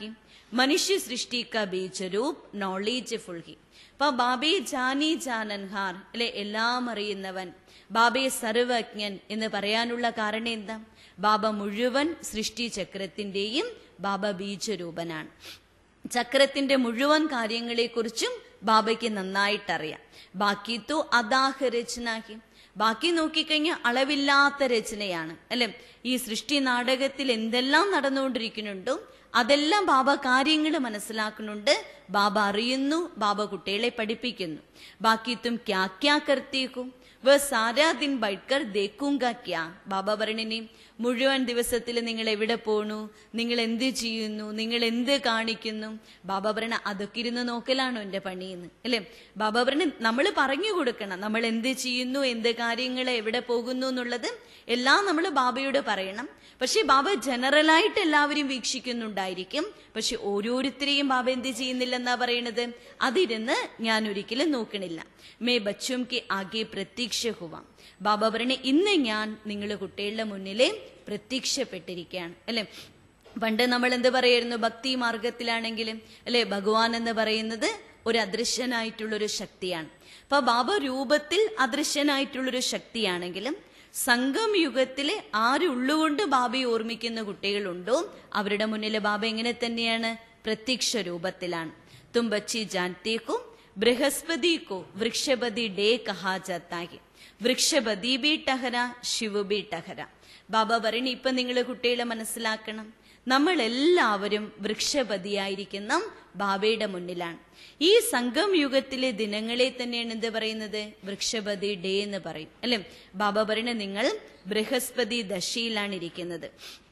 Speaker 1: മനുഷ്യ സൃഷ്ടി ക ബീജരൂപ് നോളേജ് ഫുൾഹി അപ്പൊ ബാബയെ ജാനി ജാനൻഹാർ അല്ലെ എല്ലാം അറിയുന്നവൻ ബാബയെ സർവജ്ഞൻ എന്ന് പറയാനുള്ള കാരണം എന്താ ബാബ മുഴുവൻ സൃഷ്ടി ചക്രത്തിന്റെയും ബാബ ബീജരൂപനാണ് ചക്രത്തിന്റെ മുഴുവൻ കാര്യങ്ങളെക്കുറിച്ചും ബാബയ്ക്ക് നന്നായിട്ടറിയാം ബാക്കി തോ അദാഹ രചനാഹി ബാക്കി നോക്കിക്കഴിഞ്ഞാൽ അളവില്ലാത്ത രചനയാണ് അല്ലെ ഈ സൃഷ്ടി നാടകത്തിൽ എന്തെല്ലാം നടന്നുകൊണ്ടിരിക്കുന്നുണ്ടോ അതെല്ലാം ബാബ കാര്യങ്ങൾ മനസ്സിലാക്കുന്നുണ്ട് ബാബ അറിയുന്നു ബാബ കുട്ടികളെ പഠിപ്പിക്കുന്നു ബാക്കി തും ക്യാ ക്യാ കർത്തേക്കും വ സാരാ ദിൻ ബൈക്കർ ദേക്കൂങ്ക ക്യാ ബാബ പറഞ്ഞിനി മുഴുവൻ ദിവസത്തിൽ നിങ്ങൾ എവിടെ പോണു നിങ്ങൾ എന്ത് ചെയ്യുന്നു നിങ്ങൾ എന്ത് കാണിക്കുന്നു ബാബ പറയണ അതൊക്കെ ഇരുന്ന് നോക്കലാണോ എന്റെ പണിയെന്ന് അല്ലേ ബാബ പറഞ്ഞ നമ്മൾ പറഞ്ഞു കൊടുക്കണം നമ്മൾ എന്ത് ചെയ്യുന്നു എന്ത് കാര്യങ്ങൾ എവിടെ പോകുന്നു എന്നുള്ളത് എല്ലാം നമ്മൾ ബാബയോട് പറയണം പക്ഷെ ബാബ ജനറലായിട്ട് എല്ലാവരും വീക്ഷിക്കുന്നുണ്ടായിരിക്കും പക്ഷെ ഓരോരുത്തരെയും ബാബ എന്ത് ചെയ്യുന്നില്ലെന്നാ പറയണത് അതിരുന്ന് ഞാൻ ഒരിക്കലും നോക്കണില്ല മേ ബച്ചും കെ ആകെ പ്രതീക്ഷ ഹുവാം ബാബ പറയണ ഇന്ന് ഞാൻ നിങ്ങൾ കുട്ടികളുടെ മുന്നിലെ പ്രത്യക്ഷപ്പെട്ടിരിക്കുകയാണ് അല്ലെ പണ്ട് നമ്മൾ എന്ത് പറയായിരുന്നു ഭക്തി മാർഗത്തിലാണെങ്കിലും അല്ലെ ഭഗവാൻ എന്ന് പറയുന്നത് ഒരു അദൃശ്യനായിട്ടുള്ള ഒരു ശക്തിയാണ് അപ്പൊ ബാബ രൂപത്തിൽ അദൃശ്യനായിട്ടുള്ളൊരു ശക്തിയാണെങ്കിലും സംഘം യുഗത്തിലെ ആരുള്ളുകൊണ്ട് ബാബയെ ഓർമ്മിക്കുന്ന കുട്ടികളുണ്ടോ അവരുടെ മുന്നിൽ ബാബ എങ്ങനെ തന്നെയാണ് പ്രത്യക്ഷ രൂപത്തിലാണ് തും ബച്ചി ജാൻതേക്കും ബൃഹസ്പതി കോ വൃക്ഷപതി ഡേ കഹാ ജാത്താഹി വൃക്ഷപതി ബി ടഹര ശിവ ബി ടഹര ബാബ പറയണി ഇപ്പൊ നിങ്ങൾ കുട്ടികളെ മനസ്സിലാക്കണം നമ്മൾ എല്ലാവരും വൃക്ഷപതിയായിരിക്കുന്ന ബാബയുടെ മുന്നിലാണ് ഈ സംഘം യുഗത്തിലെ ദിനങ്ങളെ തന്നെയാണ് എന്ത് പറയുന്നത് വൃക്ഷപതി ഡേ എന്ന് പറയും അല്ലെ ബാബ പറയണ നിങ്ങൾ ബൃഹസ്പതി ദശയിലാണ് ഇരിക്കുന്നത്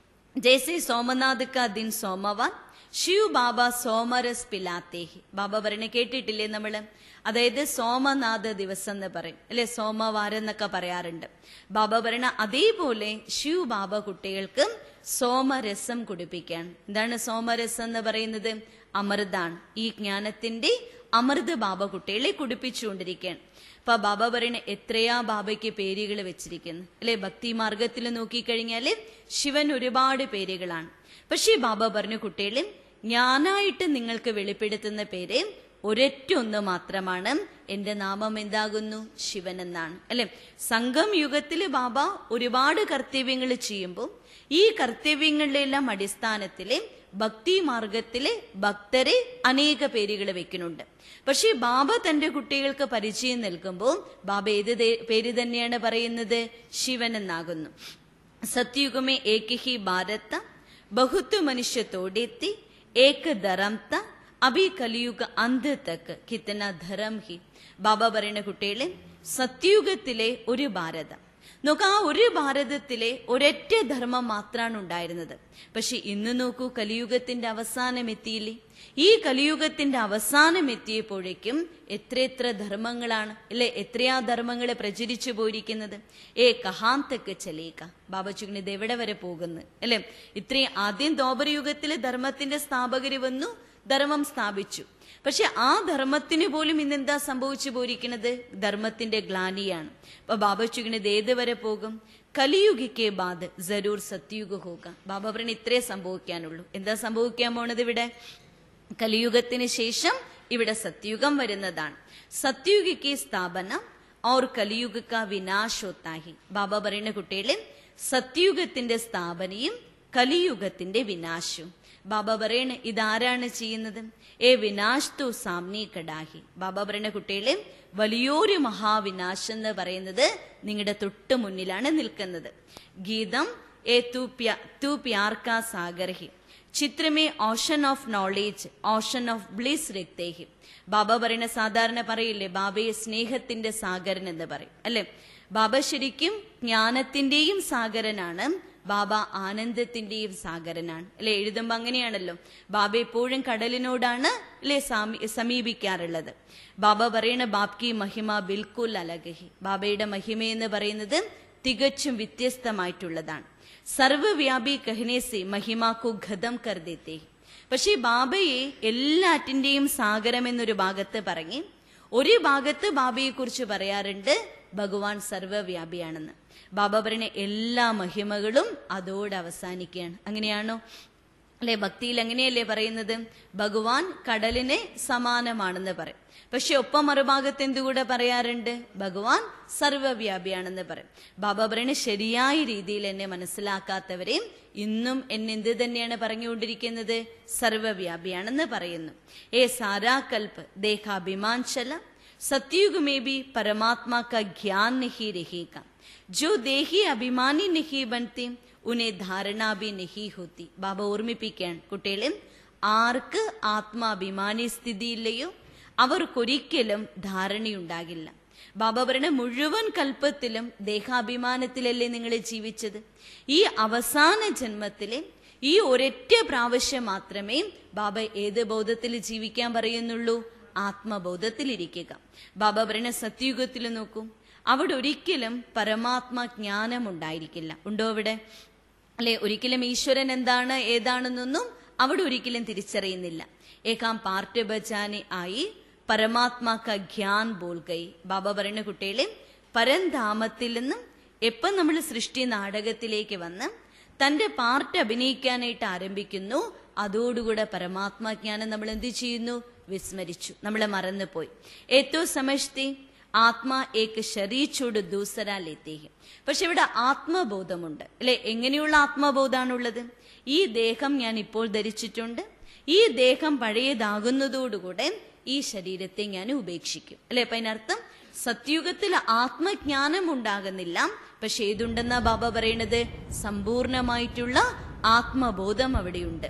Speaker 1: ജയ്സെ സോമനാഥ് കാ ദിൻ സോമവാൻ ശിവ് ബാബ സോമരസ് പിലാത്തേഹി ബാബ പറയണ കേട്ടിട്ടില്ലേ നമ്മള് അതായത് സോമനാഥ ദിവസം എന്ന് പറയും അല്ലെ സോമവാരം എന്നൊക്കെ പറയാറുണ്ട് ബാബ പറയണ അതേപോലെ ശിവ് ബാബ കുട്ടികൾക്ക് സോമരസം കുടിപ്പിക്കാൻ എന്താണ് സോമരസം എന്ന് പറയുന്നത് അമൃതാണ് ഈ ജ്ഞാനത്തിന്റെ അമൃത ബാബ കുട്ടികളെ കുടിപ്പിച്ചുകൊണ്ടിരിക്കുകയാണ് അപ്പൊ ബാബ പറയണ എത്രയാ ബാബയ്ക്ക് പേരുകൾ വെച്ചിരിക്കുന്നു അല്ലെ ഭക്തി മാർഗത്തിൽ നോക്കിക്കഴിഞ്ഞാല് ശിവൻ ഒരുപാട് പേരുകളാണ് പക്ഷേ ബാബ പറഞ്ഞു കുട്ടികളെ ഞാനായിട്ട് നിങ്ങൾക്ക് വെളിപ്പെടുത്തുന്ന പേര് ഒരൊറ്റ ഒന്ന് മാത്രമാണ് എന്റെ നാമം എന്താകുന്നു ശിവൻ എന്നാണ് അല്ലെ സംഘം യുഗത്തില് ബാബ ഒരുപാട് കർത്തവ്യങ്ങൾ ചെയ്യുമ്പോൾ ഈ കർത്തവ്യങ്ങളുടെയെല്ലാം അടിസ്ഥാനത്തില് ഭക്തി മാർഗത്തിലെ ഭക്തരെ അനേക പേരുകൾ വെക്കുന്നുണ്ട് പക്ഷേ ബാബ തന്റെ കുട്ടികൾക്ക് പരിചയം നൽകുമ്പോൾ ബാബ ഏത് ദേ- പേര് തന്നെയാണ് പറയുന്നത് ശിവൻ എന്നാകുന്നു സത്യുഗമേ ഏക ഹി ഭാരത ബഹുത്വ മനുഷ്യത്തോടെത്തി ഏക ധറംത അഭി കലിയുഗ അന്ത് തക്ക് കിത്തന ധരം ഹി ബാബ പറയുന്ന കുട്ടികളെ സത്യുഗത്തിലെ ഒരു ഭാരതം നോക്ക് ആ ഒരു ഭാരതത്തിലെ ഒരൊറ്റ ധർമ്മം മാത്രമാണ് ഉണ്ടായിരുന്നത് പക്ഷെ ഇന്ന് നോക്കൂ കലിയുഗത്തിന്റെ അവസാനം എത്തിയില്ലേ ഈ കലിയുഗത്തിന്റെ അവസാനം എത്തിയപ്പോഴേക്കും എത്രയെത്ര ധർമ്മങ്ങളാണ് അല്ലെ എത്രയാ ധർമ്മങ്ങൾ പ്രചരിച്ചു പോയിരിക്കുന്നത് ഏ കഹാന്തക്ക് ചലേക്ക ബാബച്ചുഗ്നി ഇത് എവിടെ വരെ പോകുന്നു അല്ലെ ഇത്രയും ആദ്യം ദ്വാപരയുഗത്തിലെ ധർമ്മത്തിന്റെ സ്ഥാപകര് വന്നു ധർമ്മം സ്ഥാപിച്ചു പക്ഷെ ആ ധർമ്മത്തിന് പോലും ഇന്നെന്താ സംഭവിച്ചു പോയിരിക്കുന്നത് ധർമ്മത്തിന്റെ ഗ്ലാനിയാണ് അപ്പൊ ബാബച്ചുകിനത് ഏത് വരെ പോകും കലിയുഗിക്കെ ബാദ് ജരൂർ സത്യുഗ ഹോക ബാബ പറഞ്ഞ ഇത്രേ സംഭവിക്കാനുള്ളൂ എന്താ സംഭവിക്കാൻ പോണത് ഇവിടെ കലിയുഗത്തിന് ശേഷം ഇവിടെ സത്യുഗം വരുന്നതാണ് സത്യുഗിക്ക് സ്ഥാപന और കലിയുഗ കാ വിനാശ് होता है ബാബ പറയുന്ന കുട്ടികളെ സത്യുഗത്തിന്റെ സ്ഥാപനയും കലിയുഗത്തിന്റെ വിനാശവും ബാബ പറയണ ഇതാരാണ് ചെയ്യുന്നത് ഏ വിനാശ് തു സാമ്നി കടാഹി ബാബ പറയുന്ന കുട്ടികളെ വലിയൊരു മഹാവിനാശം എന്ന് പറയുന്നത് നിങ്ങളുടെ തൊട്ട് മുന്നിലാണ് നിൽക്കുന്നത് ഗീതം ഏ തു പ്യ- തു പ്യാർ കാ സാഗർ ഹി ചിത്രമേ ocean of knowledge ocean of bliss രക്തേഹി ബാബ പറയുന്ന സാധാരണ പറയില്ലേ ബാബയെ സ്നേഹത്തിന്റെ സാഗരൻ എന്ന് പറയും അല്ലെ ബാബ ശരിക്കും ജ്ഞാനത്തിന്റെയും സാഗരനാണ് ബാബ ആനന്ദത്തിന്റെയും സാഗരനാണ് അല്ലെ എഴുതുമ്പോ അങ്ങനെയാണല്ലോ ബാബ എപ്പോഴും കടലിനോടാണ് അല്ലെ സമീപിക്കാറുള്ളത് ബാബ പറയണ ബാബ്കി മഹിമ ബിൽക്കുൽ അലഗഹി ബാബയുടെ മഹിമ എന്ന് പറയുന്നത് തികച്ചും വ്യത്യസ്തമായിട്ടുള്ളതാണ് സർവവ്യാപി കഹനേസെ മഹിമാക്കു ഖതം കർ ദേത്തേ പക്ഷേ ബാബയെ എല്ലാറ്റിന്റെയും സാഗരം എന്നൊരു ഭാഗത്ത് പറഞ്ഞ് ഒരു ഭാഗത്ത് ബാബയെ കുറിച്ച് പറയാറുണ്ട് ഭഗവാൻ സർവവ്യാപിയാണെന്ന് ബാബ പറയുന്ന എല്ലാ മഹിമകളും അതോടെ അവസാനിക്കുകയാണ് അങ്ങനെയാണോ അല്ലെ ഭക്തിയിൽ എങ്ങനെയല്ലേ പറയുന്നത് ഭഗവാൻ കടലിനെ സമാനമാണെന്ന് പറയും പക്ഷെ ഒപ്പം മറുഭാഗത്ത് എന്തുകൂടെ പറയാറുണ്ട് ഭഗവാൻ സർവവ്യാപിയാണെന്ന് പറയും ബാബ പറയണ ശരിയായ രീതിയിൽ എന്നെ മനസ്സിലാക്കാത്തവരെയും ഇന്നും എന്നെ എന്ത് തന്നെയാണ് പറഞ്ഞുകൊണ്ടിരിക്കുന്നത് സർവവ്യാപിയാണെന്ന് പറയുന്നു ഏ സാരാ കൽപ്പ് ദേഹാഭിമാൻ ചല सतयुग में भी परमात्मा का ज्ञान नहीं रहेगा जो देही അഭിമാനി नहीं बनते ഉനെ ധാരണ ബി നഹി ഹോത്തി ബാബ ഓർമ്മിപ്പിക്കാൻ കുട്ടികളെ ആർക്ക് ആത്മാഭിമാനി സ്ഥിതിയില്ലയോ അവർക്കൊരിക്കലും ധാരണയുണ്ടാകില്ല ബാബ പറയുന്ന മുഴുവൻ കൽപ്പത്തിലും ദേഹാഭിമാനത്തിലല്ലേ നിങ്ങൾ ജീവിച്ചത് ഈ അവസാന ജന്മത്തിലെ ഈ ഒരൊറ്റ പ്രാവശ്യം മാത്രമേ ബാബ ഏത് ബോധത്തിൽ ജീവിക്കാൻ പറയുന്നുള്ളൂ ആത്മബോധത്തിലിരിക്കുക ബാബ പറയുന്ന സത്യുഗത്തിൽ നോക്കൂ അവിടെ ഒരിക്കലും പരമാത്മ ജ്ഞാനം ഉണ്ടായിരിക്കില്ല ഉണ്ടോ അവിടെ അല്ലെ ഒരിക്കലും ഈശ്വരൻ എന്താണ് ഏതാണെന്നൊന്നും അവിടെ ഒരിക്കലും തിരിച്ചറിയുന്നില്ല ഏകാം പാർട്ട് ബജാനെ ആയി പരമാത്മാക്ക ജ്ഞാൻ ബോൾ ഗൈ ബാബ പറയുന്ന കുട്ടികളെ പരന്ധാമത്തിൽ നിന്നും എപ്പം നമ്മൾ സൃഷ്ടി നാടകത്തിലേക്ക് വന്ന് തന്റെ പാർട്ട് അഭിനയിക്കാനായിട്ട് ആരംഭിക്കുന്നു അതോടുകൂടെ പരമാത്മാജ്ഞാനം നമ്മൾ എന്ത് ചെയ്യുന്നു വിസ്മരിച്ചു നമ്മളെ മറന്നുപോയി ഏറ്റവും സമഷ്ടി ആത്മാ ഏക്ക് ശരീച്ചോട് ദൂസര ലേത്തേഹി പക്ഷെ ഇവിടെ ആത്മബോധമുണ്ട് അല്ലെ എങ്ങനെയുള്ള ആത്മബോധമാണുള്ളത് ഈ ദേഹം ഞാൻ ഇപ്പോൾ ധരിച്ചിട്ടുണ്ട് ഈ ദേഹം പഴയതാകുന്നതോടുകൂടെ ഈ ശരീരത്തെ ഞാൻ ഉപേക്ഷിക്കും അല്ലെ അപ്പൊ അതിനർത്ഥം സത്യുഗത്തിൽ ആത്മജ്ഞാനം ഉണ്ടാകുന്നില്ല പക്ഷെ ഏതുണ്ടെന്നാ ബാബ പറയണത് സമ്പൂർണമായിട്ടുള്ള ആത്മബോധം അവിടെയുണ്ട്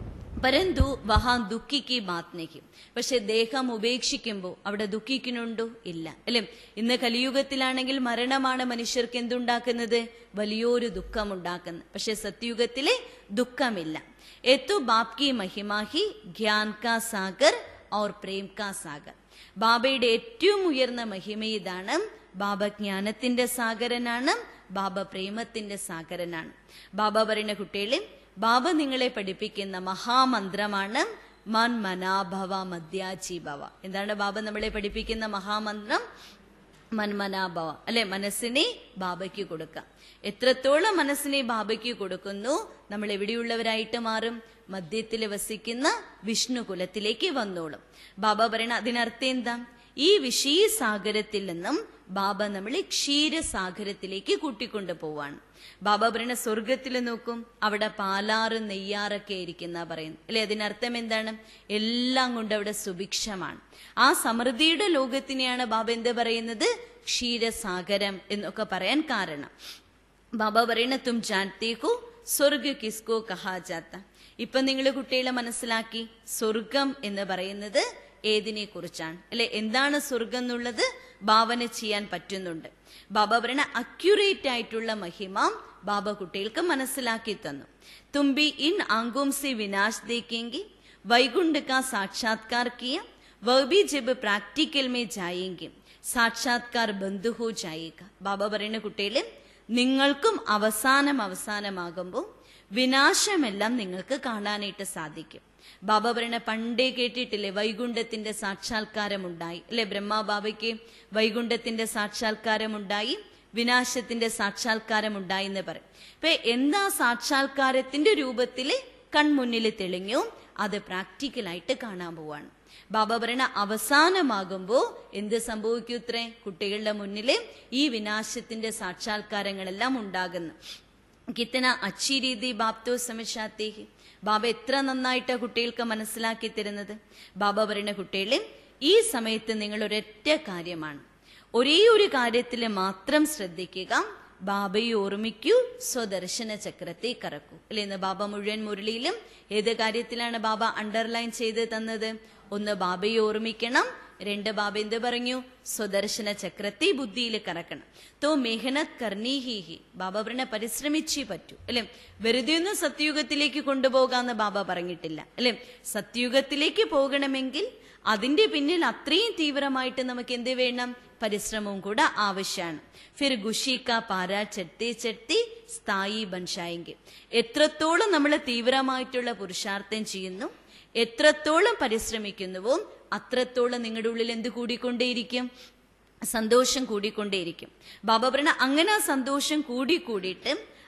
Speaker 1: പരന്തു വഹാൻ ദുഃഖിക്ക് ബാത്നയ്ക്കും പക്ഷെ ദേഹം ഉപേക്ഷിക്കുമ്പോൾ അവിടെ ദുഃഖിക്കുന്നുണ്ടോ ഇല്ല അല്ലെ ഇന്ന് കലിയുഗത്തിലാണെങ്കിൽ മരണമാണ് മനുഷ്യർക്ക് എന്തുണ്ടാക്കുന്നത് വലിയൊരു ദുഃഖം ഉണ്ടാക്കുന്നത് പക്ഷെ സത്യുഗത്തിലെ ദുഃഖമില്ല എത്തു ബാപ് കി മഹിമാഹി ജ്ഞാൻ കാ സാഗർ ഔർ പ്രേം കാ സാഗർ ബാബയുടെ ഏറ്റവും ഉയർന്ന മഹിമ ഇതാണ് ബാബ ജ്ഞാനത്തിന്റെ സാഗരനാണ് ബാബ പ്രേമത്തിന്റെ സാഗരനാണ് ബാബ പറയുന്ന കുട്ടികളെ ബാബ നിങ്ങളെ പഠിപ്പിക്കുന്ന മഹാമന്ത്രമാണ് മൻ മനാഭവ മദ്യാജി ഭവ എന്താണ് ബാബ നമ്മളെ പഠിപ്പിക്കുന്ന മഹാമന്ത്രം മന്മനാഭവ അല്ലെ മനസ്സിനെ ബാബയ്ക്ക് കൊടുക്കാം എത്രത്തോളം മനസ്സിനെ ബാബയ്ക്ക് കൊടുക്കുന്നു നമ്മൾ എവിടെയുള്ളവരായിട്ട് മാറും മധ്യത്തിൽ വസിക്കുന്ന വിഷ്ണു കുലത്തിലേക്ക് വന്നോളും ബാബ പറയണ അതിനർത്ഥം എന്താ ഈ വിഷയ സാഗരത്തിൽ നിന്നും ബാബ നമ്മളെ ക്ഷീരസാഗരത്തിലേക്ക് കൂട്ടിക്കൊണ്ടു പോവാണ് ബാബ പറയുന്ന സ്വർഗത്തിൽ നോക്കും അവിടെ പാലാറും നെയ്യാറൊക്കെ ഇരിക്കുന്ന പറയുന്നു അല്ലെ അതിനർത്ഥം എന്താണ് എല്ലാം കൊണ്ട് അവിടെ സുഭിക്ഷമാണ് ആ സമൃദ്ധിയുടെ ലോകത്തിനെയാണ് ബാബ എന്ത് പറയുന്നത് ക്ഷീരസാഗരം എന്നൊക്കെ പറയാൻ കാരണം ബാബ പറയുന്ന തും ജാൻതേക്കോ സ്വർഗ കിസ്കോ കഹാ ജാത്ത ഇപ്പൊ നിങ്ങൾ കുട്ടികളെ മനസ്സിലാക്കി സ്വർഗം എന്ന് പറയുന്നത് ഏതിനെ കുറിച്ചാണ് അല്ലെ എന്താണ് സ്വർഗം എന്നുള്ളത് ഭാവന ചെയ്യാൻ പറ്റുന്നുണ്ട് ബാബ പറയുന്ന അക്യുറേറ്റ് ആയിട്ടുള്ള മഹിമ ബാബ കുട്ടികൾക്ക് മനസ്സിലാക്കി തന്നു തുമ്പി ഇൻ ആംഗോം സെ വിനാശ് ദേखेंगे वैकुंठ का साक्षात्कार किया वह भी जब प्रैक्टिकल में जाएंगे സാക്ഷാത്കാർ ബന്ധു ഹോ ജായേക ബാബ പറയുന്ന കുട്ടികളെ നിങ്ങൾക്കും അവസാനം അവസാനമാകുമ്പോൾ വിനാശമെല്ലാം നിങ്ങൾക്ക് കാണാനായിട്ട് സാധിക്കും ബാബ പറയുന്ന പണ്ടേ കേട്ടിട്ടില്ലേ വൈകുണ്ഠത്തിന്റെ സാക്ഷാത്കാരമുണ്ടായി അല്ലെ ബ്രഹ്മാബാബയ്ക്ക് വൈകുണ്ഠത്തിന്റെ സാക്ഷാത്കാരമുണ്ടായി വിനാശത്തിന്റെ സാക്ഷാത്കാരമുണ്ടായി എന്ന് പറയും ഇപ്പൊ എന്താ സാക്ഷാത്കാരത്തിന്റെ രൂപത്തില് കൺമുന്നിൽ തെളിഞ്ഞു അത് പ്രാക്ടിക്കലായിട്ട് കാണാൻ പോവാണ് ബാബ പറയണ അവസാനമാകുമ്പോ എന്ത് സംഭവിക്കൂത്രേ കുട്ടികളുടെ മുന്നില് ഈ വിനാശത്തിന്റെ സാക്ഷാത്കാരങ്ങളെല്ലാം ഉണ്ടാകുന്നു കിത്തന അച്ചി രീതി ബാപ്തോ സമശാത്തേഹി ബാബ എത്ര നന്നായിട്ടാ കുട്ടികൾക്ക് മനസ്സിലാക്കി തരുന്നത് ബാബ പറയുന്ന കുട്ടികളെ ഈ സമയത്ത് നിങ്ങൾ ഒരൊറ്റ കാര്യമാണ് ഒരേ ഒരു കാര്യത്തിൽ മാത്രം ശ്രദ്ധിക്കുക ബാബയെ ഓർമ്മിക്കൂ സ്വദർശന ചക്രത്തെ കറക്കൂ അല്ലെ ഇന്ന് ബാബ മുഴുവൻ മുരളിയിലും ഏത് കാര്യത്തിലാണ് ബാബ അണ്ടർലൈൻ ചെയ്ത് തന്നത് ഒന്ന് ബാബയെ ഓർമ്മിക്കണം രണ്ട് ബാബ എന്ത് പറഞ്ഞു സ്വദർശന ചക്രത്തെ ബുദ്ധിയിൽ കറക്കണം തോ മെഹനത് കർണി ഹി ഹി ബാബ പറഞ്ഞ പരിശ്രമിച്ചേ പറ്റൂ അല്ലെ വെറുതെ ഒന്നും സത്യുഗത്തിലേക്ക് കൊണ്ടുപോകാന്ന് ബാബ പറഞ്ഞിട്ടില്ല അല്ലെ സത്യുഗത്തിലേക്ക് പോകണമെങ്കിൽ അതിന്റെ പിന്നിൽ അത്രയും തീവ്രമായിട്ട് നമുക്ക് എന്ത് വേണം പരിശ്രമവും കൂടെ ആവശ്യമാണ് ഫിർ ഗുഷിക്ക പാര ചെട്ടി ചെട്ടി സ്ഥായി ബൻഷായെങ്കിൽ എത്രത്തോളം നമ്മൾ തീവ്രമായിട്ടുള്ള പുരുഷാർത്ഥം ചെയ്യുന്നു എത്രത്തോളം പരിശ്രമിക്കുന്നുവോ അത്രത്തോളം നിങ്ങളുടെ ഉള്ളിൽ എന്ത് കൂടിക്കൊണ്ടേയിരിക്കും സന്തോഷം കൂടിക്കൊണ്ടേയിരിക്കും ബാബ പറഞ്ഞ അങ്ങനെ ആ സന്തോഷം കൂടി കൂടിയിട്ട്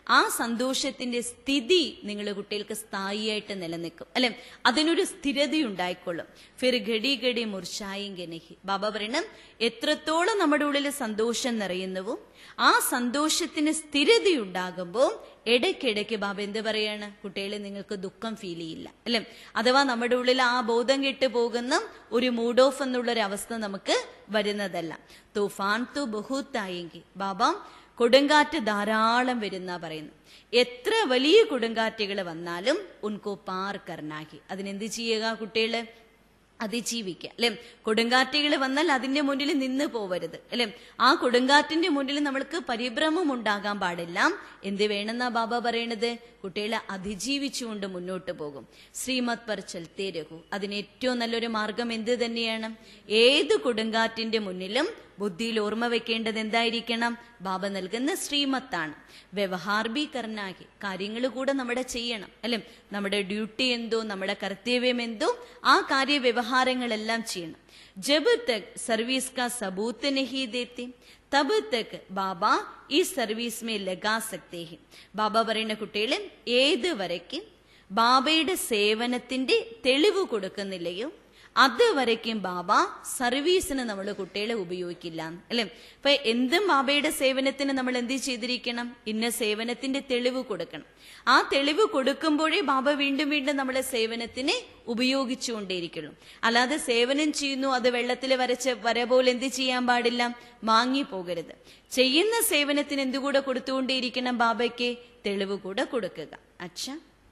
Speaker 1: ആ സന്തോഷത്തിന്റെ സ്ഥിതി നിങ്ങളുടെ കുട്ടികൾക്ക് സ്ഥായിയായിട്ട് നിലനിൽക്കും അല്ലെ അതിനൊരു സ്ഥിരത ഉണ്ടായിക്കൊള്ളും ഫിർ ഘടി ഘടി മുർഷായും ഗനഹി ബാബ പറയണം എത്രത്തോളം നമ്മുടെ ഉള്ളിൽ സന്തോഷം നിറയുന്നുവോ ആ സന്തോഷത്തിന് സ്ഥിരതയുണ്ടാകുമ്പോൾ ഇടയ്ക്കിടയ്ക്ക് ബാബ എന്ത് പറയാണ് കുട്ടികളെ നിങ്ങൾക്ക് ദുഃഖം ഫീൽ ചെയ്യില്ല അല്ലെ അഥവാ നമ്മുടെ ഉള്ളിൽ ആ ബോധം കെട്ട് പോകുന്ന ഒരു മൂഡ് ഓഫ് എന്നുള്ളൊരു അവസ്ഥ നമുക്ക് വരുന്നതല്ല തൂഫാൻ തു ബഹുത്തായെങ്കിൽ ബാബ കൊടുങ്കാറ്റ് ധാരാളം വരുന്ന പറയുന്നു എത്ര വലിയ കൊടുങ്കാറ്റുകൾ വന്നാലും ഉൻകോ പാർ കർണാഹി അതിനെന്ത് ചെയ്യുക കുട്ടികള് അതിജീവിക്കുക അല്ലെ കൊടുങ്കാറ്റുകൾ വന്നാൽ അതിന്റെ മുന്നിൽ നിന്ന് പോവരുത് അല്ലെ ആ കൊടുങ്കാറ്റിന്റെ മുന്നിൽ നമ്മൾക്ക് പരിഭ്രമം ഉണ്ടാകാൻ പാടില്ല എന്ത് വേണമെന്നാ ബാബ പറയണത് കുട്ടികളെ അതിജീവിച്ചുകൊണ്ട് മുന്നോട്ട് പോകും ശ്രീമത് പർ ചൽത്തേ രഘു അതിന് ഏറ്റവും നല്ലൊരു മാർഗം എന്ത് തന്നെയാണ് ഏത് കൊടുങ്കാറ്റിന്റെ മുന്നിലും ബുദ്ധിയിൽ ഓർമ്മ വെക്കേണ്ടത് എന്തായിരിക്കണം ബാബ നൽകുന്ന ശ്രീമത്താണ് വ്യവഹാർ ബി കർണാകി കാര്യങ്ങൾ കൂടെ നമ്മുടെ ചെയ്യണം അല്ലെ നമ്മുടെ ഡ്യൂട്ടി എന്തോ നമ്മുടെ കർത്തവ്യം എന്തോ ആ കാര്യ വ്യവഹാരങ്ങളെല്ലാം ചെയ്യണം ജബ് തക് സർവീസ് കാ സബൂത്ത് നഹി ദേത്തെ തബ് തക് ബാബ ഈ സർവീസ് മേ ലഗാ സക്തേ ഹി ബാബ പറയുന്ന കുട്ടികളെ ഏത് വരയ്ക്ക് ബാബയുടെ സേവനത്തിന്റെ തെളിവ് കൊടുക്കുന്നില്ലയോ അതുവരയ്ക്കും ബാബ സർവീസിന് നമ്മൾ കുട്ടികളെ ഉപയോഗിക്കില്ല അല്ലെ അപ്പൊ എന്തും ബാബയുടെ സേവനത്തിന് നമ്മൾ എന്ത് ചെയ്തിരിക്കണം ഇന്ന സേവനത്തിന്റെ തെളിവ് കൊടുക്കണം ആ തെളിവ് കൊടുക്കുമ്പോഴേ ബാബ വീണ്ടും വീണ്ടും നമ്മളെ സേവനത്തിന് ഉപയോഗിച്ചുകൊണ്ടേയിരിക്കുള്ളൂ അല്ലാതെ സേവനം ചെയ്യുന്നു അത് വെള്ളത്തിൽ വരച്ച് വര പോലെ എന്ത് ചെയ്യാൻ പാടില്ല വാങ്ങി പോകരുത് ചെയ്യുന്ന സേവനത്തിന് എന്തുകൂടെ കൊടുത്തുകൊണ്ടേയിരിക്കണം ബാബയ്ക്ക് തെളിവ് കൂടെ കൊടുക്കുക അച്ഛ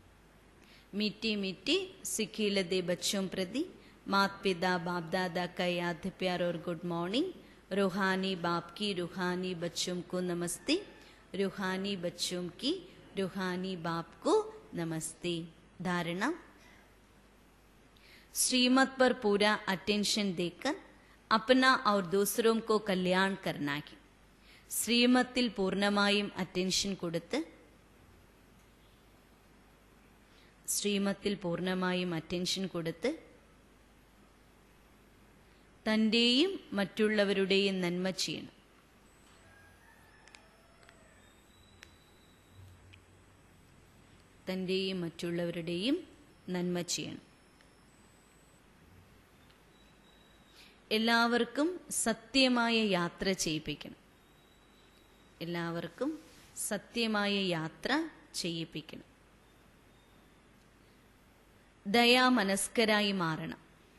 Speaker 1: മിറ്റി മിറ്റി സിഖിലതെ ബച്ചോं പ്രതി मात पिता बाप दादा का याद प्यार और गुड मॉर्निंग रूहानी बाप की रूहानी बच्चों को नमस्ते रूहानी बच्चों की रूहानी बाप को नमस्ते धारणा श्रीमत पर पूरा अटेंशन देकर अपना और दूसरों को कल्याण करना है ശ്രീമത്തിൽ പൂർണ്ണമായും അറ്റൻഷൻ കൊടുത്ത് ശ്രീമത്തിൽ പൂർണ്ണമായും അറ്റൻഷൻ കൊടുത്ത് തൻ്റെയും മറ്റുള്ളവരുടെയും നന്മ ചെയ്യണം തൻ്റെയും മറ്റുള്ളവരുടെയും നന്മ ചെയ്യണം എല്ലാവർക്കും സത്യമായ യാത്ര ചെയ്യിപ്പിക്കണം എല്ലാവർക്കും സത്യമായ യാത്ര ചെയ്യിപ്പിക്കണം ദയാമനസ്കരായി മാറണം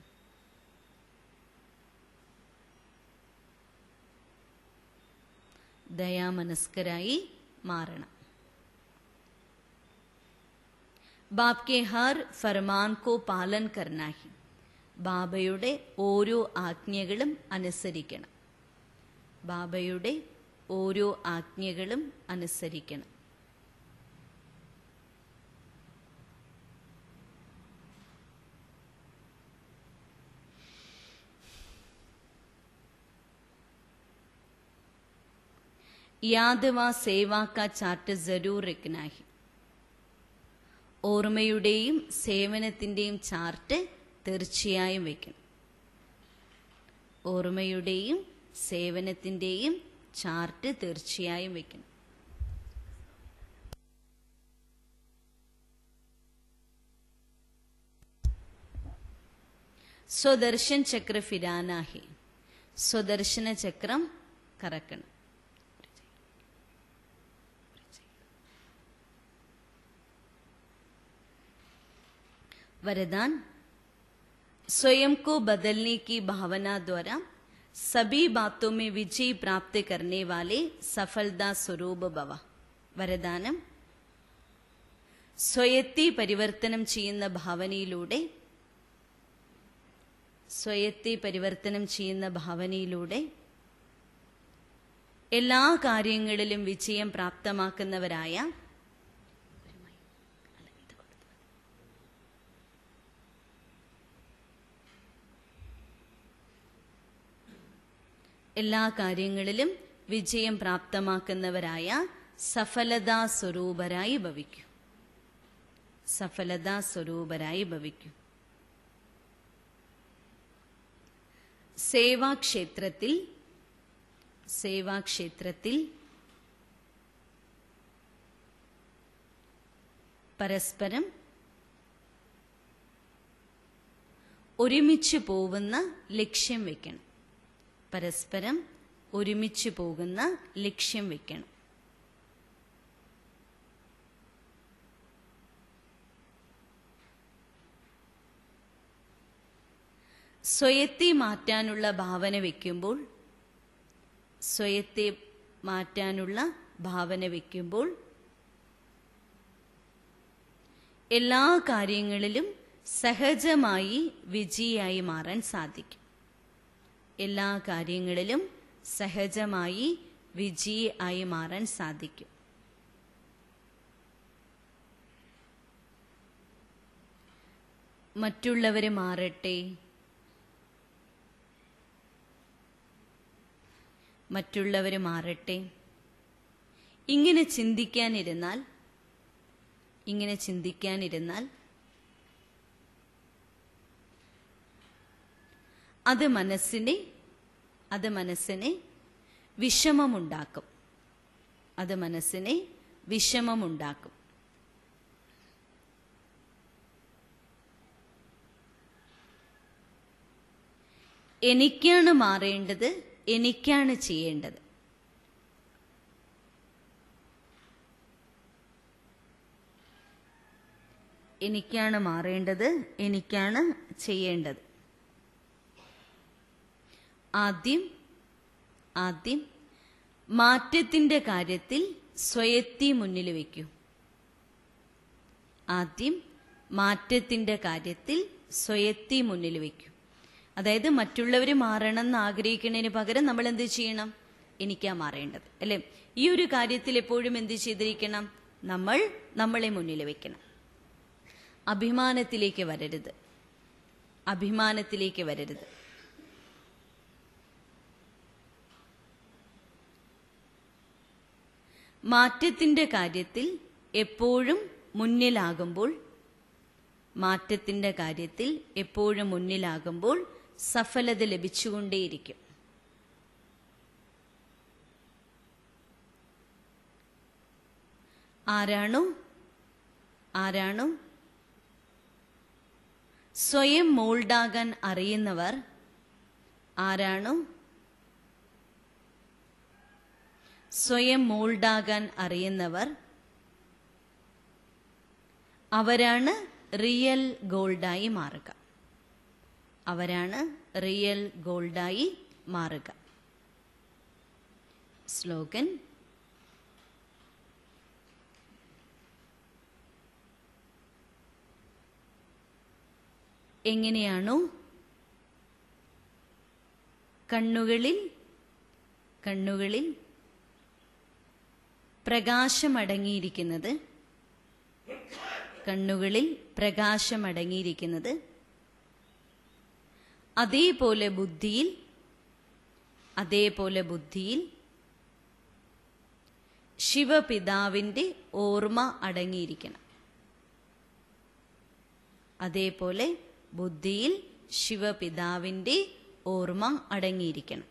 Speaker 1: ദയാമനസ്കരായി മാറണം ബാപ് കെ ഹർ ഫർമാൻ കോ പാലൻ കർണാഹി ബാബയുടെ ഓരോ ആജ്ഞകളും അനുസരിക്കണം ബാബയുടെ ഓരോ ആജ്ഞകളും അനുസരിക്കണം യാദ് വാ സേവാ കാ ചാർട്ട് ജരൂർ രഖ്നാഹി ഓർമ്മയുടെയും സേവനത്തിന്റെയും ചാർട്ട് തീർച്ചയായും വെക്കണം ഓർമ്മയുടെയും സേവനത്തിന്റെയും ചാർട്ട് തീർച്ചയായും വെക്കണം സ്വദർശൻ ചക്ര ഫിരാനാഹി സ്വദർശന ചക്രം കറക്കണം वरदान स्वयं को बदलने की भावना द्वारा सभी बातों में विजय प्राप्त करने वाले सफलता स्वरूप भव വരദാനം സ്വയത്തെ പരിവർത്തനം ചെയ്യുന്ന ഭാവനയിലൂടെ സ്വയത്തെ പരിവർത്തനം ചെയ്യുന്ന ഭാവനയിലൂടെ എല്ലാ കാര്യങ്ങളിലും വിജയം പ്രാപ്തമാക്കുന്നവരായ എല്ലാ കാര്യങ്ങളിലും വിജയം പ്രാപ്തമാക്കുന്നവരായ സഫലതാ സ്വരൂപരായി ഭവിക്കും സഫലതാ സ്വരൂപരായി ഭവിക്കും സേവാക്ഷേത്രത്തിൽ സേവാക്ഷേത്രത്തിൽ പരസ്പരം ഒരുമിച്ച് പോകുന്ന ലക്ഷ്യം വെക്കണം പരസ്പരം ഒരുമിച്ച് പോകുന്ന ലക്ഷ്യം വെക്കണം സ്വയത്തെ മാറ്റാനുള്ള ഭാവന വെക്കുമ്പോൾ സ്വയത്തെ മാറ്റാനുള്ള ഭാവന വെക്കുമ്പോൾ എല്ലാ കാര്യങ്ങളിലും സഹജമായി വിജയിയായി മാറാൻ സാധിക്കും എല്ലാ കാര്യങ്ങളിലും സഹജമായി വിജയിയായി മാറാൻ സാധിക്കും മറ്റുള്ളവരെ മാറട്ടെ മറ്റുള്ളവർ മാറട്ടെ ഇങ്ങനെ ചിന്തിക്കാനിരുന്നാൽ ഇങ്ങനെ ചിന്തിക്കാനിരുന്നാൽ അത് മനസ്സിനെ അത് മനസ്സിനെ വിഷമമുണ്ടാക്കും അത് മനസ്സിനെ വിഷമമുണ്ടാക്കും എനിക്കാണ് മാറേണ്ടത് എനിക്കാണ് ചെയ്യേണ്ടത് എനിക്കാണ് മാറേണ്ടത് എനിക്കാണ് ചെയ്യേണ്ടത് ആദ്യം ആദ്യം മാറ്റത്തിന്റെ കാര്യത്തിൽ സ്വയത്തി മുന്നിൽ വയ്ക്കൂ ആദ്യം മാറ്റത്തിന്റെ കാര്യത്തിൽ സ്വയത്തി മുന്നിൽ വയ്ക്കൂ അതായത് മറ്റുള്ളവർ മാറണം എന്ന് ആഗ്രഹിക്കുന്നതിന് പകരം നമ്മൾ എന്ത് ചെയ്യണം എനിക്കാ മാറേണ്ടത് അല്ലെ ഈ ഒരു കാര്യത്തിൽ എപ്പോഴും എന്ത് ചെയ്തിരിക്കണം നമ്മൾ നമ്മളെ മുന്നിൽ വെക്കണം അഭിമാനത്തിലേക്ക് വരരുത് അഭിമാനത്തിലേക്ക് വരരുത് മാറ്റത്തിന്റെ കാര്യത്തിൽ എപ്പോഴും മുന്നിലാകുമ്പോൾ മാറ്റത്തിന്റെ കാര്യത്തിൽ എപ്പോഴും മുന്നിലാകുമ്പോൾ സഫലത ലഭിച്ചുകൊണ്ടേയിരിക്കും ആരാണോ ആരാണോ സ്വയം മോൾഡാകാൻ അറിയുന്നവർ ആരാണോ സ്വയം മോൾഡാകാൻ അറിയുന്നവർ അവരാണ് റിയൽ ഗോൾഡായി മാറുക അവരാണ് റിയൽ ഗോൾഡായി മാറുക സ്ലോഗൻ എങ്ങനെയാണോ കണ്ണുകളിൽ കണ്ണുകളിൽ പ്രകാശമടങ്ങിയിരിക്കുന്നത് കണ്ണുകളിൽ പ്രകാശമടങ്ങിയിരിക്കുന്നത് അതേപോലെ ബുദ്ധിയിൽ അതേപോലെ ബുദ്ധിയിൽ ശിവപിതാവിന്റെ ഓർമ്മ അടങ്ങിയിരിക്കണം അതേപോലെ ബുദ്ധിയിൽ ശിവപിതാവിന്റെ ഓർമ്മ അടങ്ങിയിരിക്കണം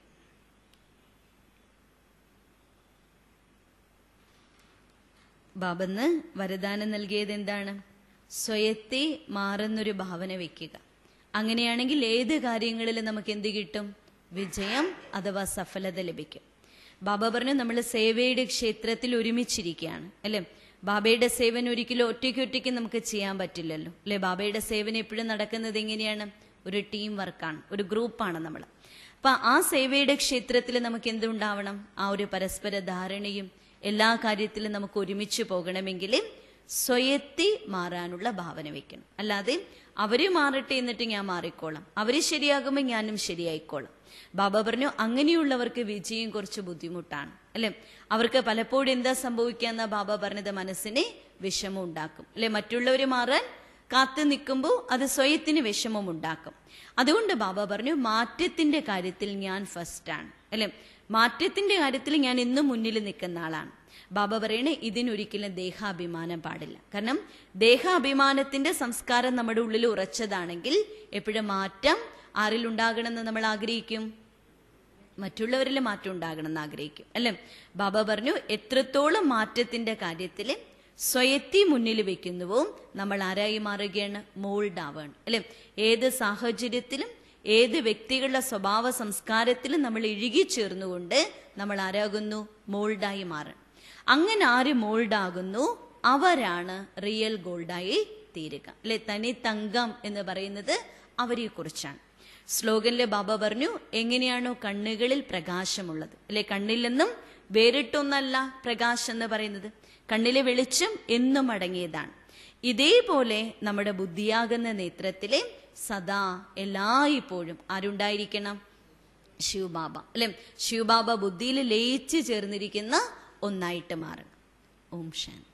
Speaker 1: ബാബന്ന് വരദാനം നൽകിയത് എന്താണ് സ്വയത്തെ മാറുന്നൊരു ഭാവന വെക്കുക അങ്ങനെയാണെങ്കിൽ ഏത് കാര്യങ്ങളിൽ നമുക്ക് എന്ത് കിട്ടും വിജയം അഥവാ സഫലത ലഭിക്കും ബാബ പറഞ്ഞു നമ്മൾ സേവയുടെ ക്ഷേത്രത്തിൽ ഒരുമിച്ചിരിക്കുകയാണ് അല്ലെ ബാബയുടെ സേവന ഒരിക്കലും ഒറ്റയ്ക്ക് ഒറ്റയ്ക്ക് നമുക്ക് ചെയ്യാൻ പറ്റില്ലല്ലോ അല്ലെ ബാബയുടെ സേവന എപ്പോഴും നടക്കുന്നത് എങ്ങനെയാണ് ഒരു ടീം വർക്കാണ് ഒരു ഗ്രൂപ്പാണ് നമ്മൾ അപ്പൊ ആ സേവയുടെ ക്ഷേത്രത്തിൽ നമുക്ക് എന്തുണ്ടാവണം ആ ഒരു പരസ്പര ധാരണയും എല്ലാ കാര്യത്തിലും നമുക്ക് ഒരുമിച്ച് പോകണമെങ്കിൽ സ്വയത്തെ മാറാനുള്ള ഭാവന വെക്കണം അല്ലാതെ അവര് മാറട്ടെ എന്നിട്ട് ഞാൻ മാറിക്കോളാം അവര് ശരിയാകുമ്പോൾ ഞാനും ശരിയായിക്കോളാം ബാബ പറഞ്ഞു അങ്ങനെയുള്ളവർക്ക് വിജയം കുറച്ച് ബുദ്ധിമുട്ടാണ് അല്ലെ അവർക്ക് പലപ്പോഴും എന്താ സംഭവിക്കാന്ന ബാബ പറഞ്ഞത് മനസ്സിനെ വിഷമം ഉണ്ടാക്കും അല്ലെ മറ്റുള്ളവര് മാറാൻ കാത്തു നിൽക്കുമ്പോൾ അത് സ്വയത്തിന് വിഷമം ഉണ്ടാക്കും അതുകൊണ്ട് ബാബ പറഞ്ഞു മാറ്റത്തിന്റെ കാര്യത്തിൽ ഞാൻ ഫസ്റ്റാണ് അല്ലെ മാറ്റത്തിന്റെ കാര്യത്തിൽ ഞാൻ എന്നും മുന്നിൽ നിൽക്കുന്ന ആളാണ് ബാബ പറയണേ ഇതിനൊരിക്കലും ദേഹാഭിമാനം പാടില്ല കാരണം ദേഹാഭിമാനത്തിന്റെ സംസ്കാരം നമ്മുടെ ഉള്ളിൽ ഉറച്ചതാണെങ്കിൽ എപ്പോഴും മാറ്റം ആരിൽ ഉണ്ടാകണമെന്ന് നമ്മൾ ആഗ്രഹിക്കും മറ്റുള്ളവരിൽ മാറ്റം ഉണ്ടാകണം എന്ന് ആഗ്രഹിക്കും അല്ലെ ബാബ പറഞ്ഞു എത്രത്തോളം മാറ്റത്തിന്റെ കാര്യത്തിൽ സ്വയത്തി മുന്നിൽ വെക്കുന്നുവോ നമ്മൾ ആരായി മാറുകയാണ് മോൾഡ് ആവുകയാണ് അല്ലെ ഏത് സാഹചര്യത്തിലും ഏത് വ്യക്തികളുടെ സ്വഭാവ സംസ്കാരത്തിലും നമ്മൾ ഇഴുകിച്ചേർന്നുകൊണ്ട് നമ്മൾ ആരാകുന്നു മോൾഡായി മാറണം അങ്ങനെ ആര് മോൾഡാകുന്നു അവരാണ് റിയൽ ഗോൾഡായി തീരുക അല്ലെ തനി തങ്കം എന്ന് പറയുന്നത് അവരെ കുറിച്ചാണ് സ്ലോഗനിലെ ബാബ പറഞ്ഞു എങ്ങനെയാണോ കണ്ണുകളിൽ പ്രകാശമുള്ളത് അല്ലെ കണ്ണിൽ നിന്നും വേറിട്ടൊന്നല്ല പ്രകാശം എന്ന് പറയുന്നത് കണ്ണിലെ വെളിച്ചം എന്നും അടങ്ങിയതാണ് ഇതേപോലെ നമ്മുടെ ബുദ്ധിയാകുന്ന നേത്രത്തിലെ സദാ എല്ലായ്പ്പോഴും ആരുണ്ടായിരിക്കണം ശിവബാബ അല്ലെ ശിവബാബ ബുദ്ധിയിൽ ലയിച്ചു ചേർന്നിരിക്കുന്ന ഒന്നായിട്ട് മാറണം ഓം ശാന്തി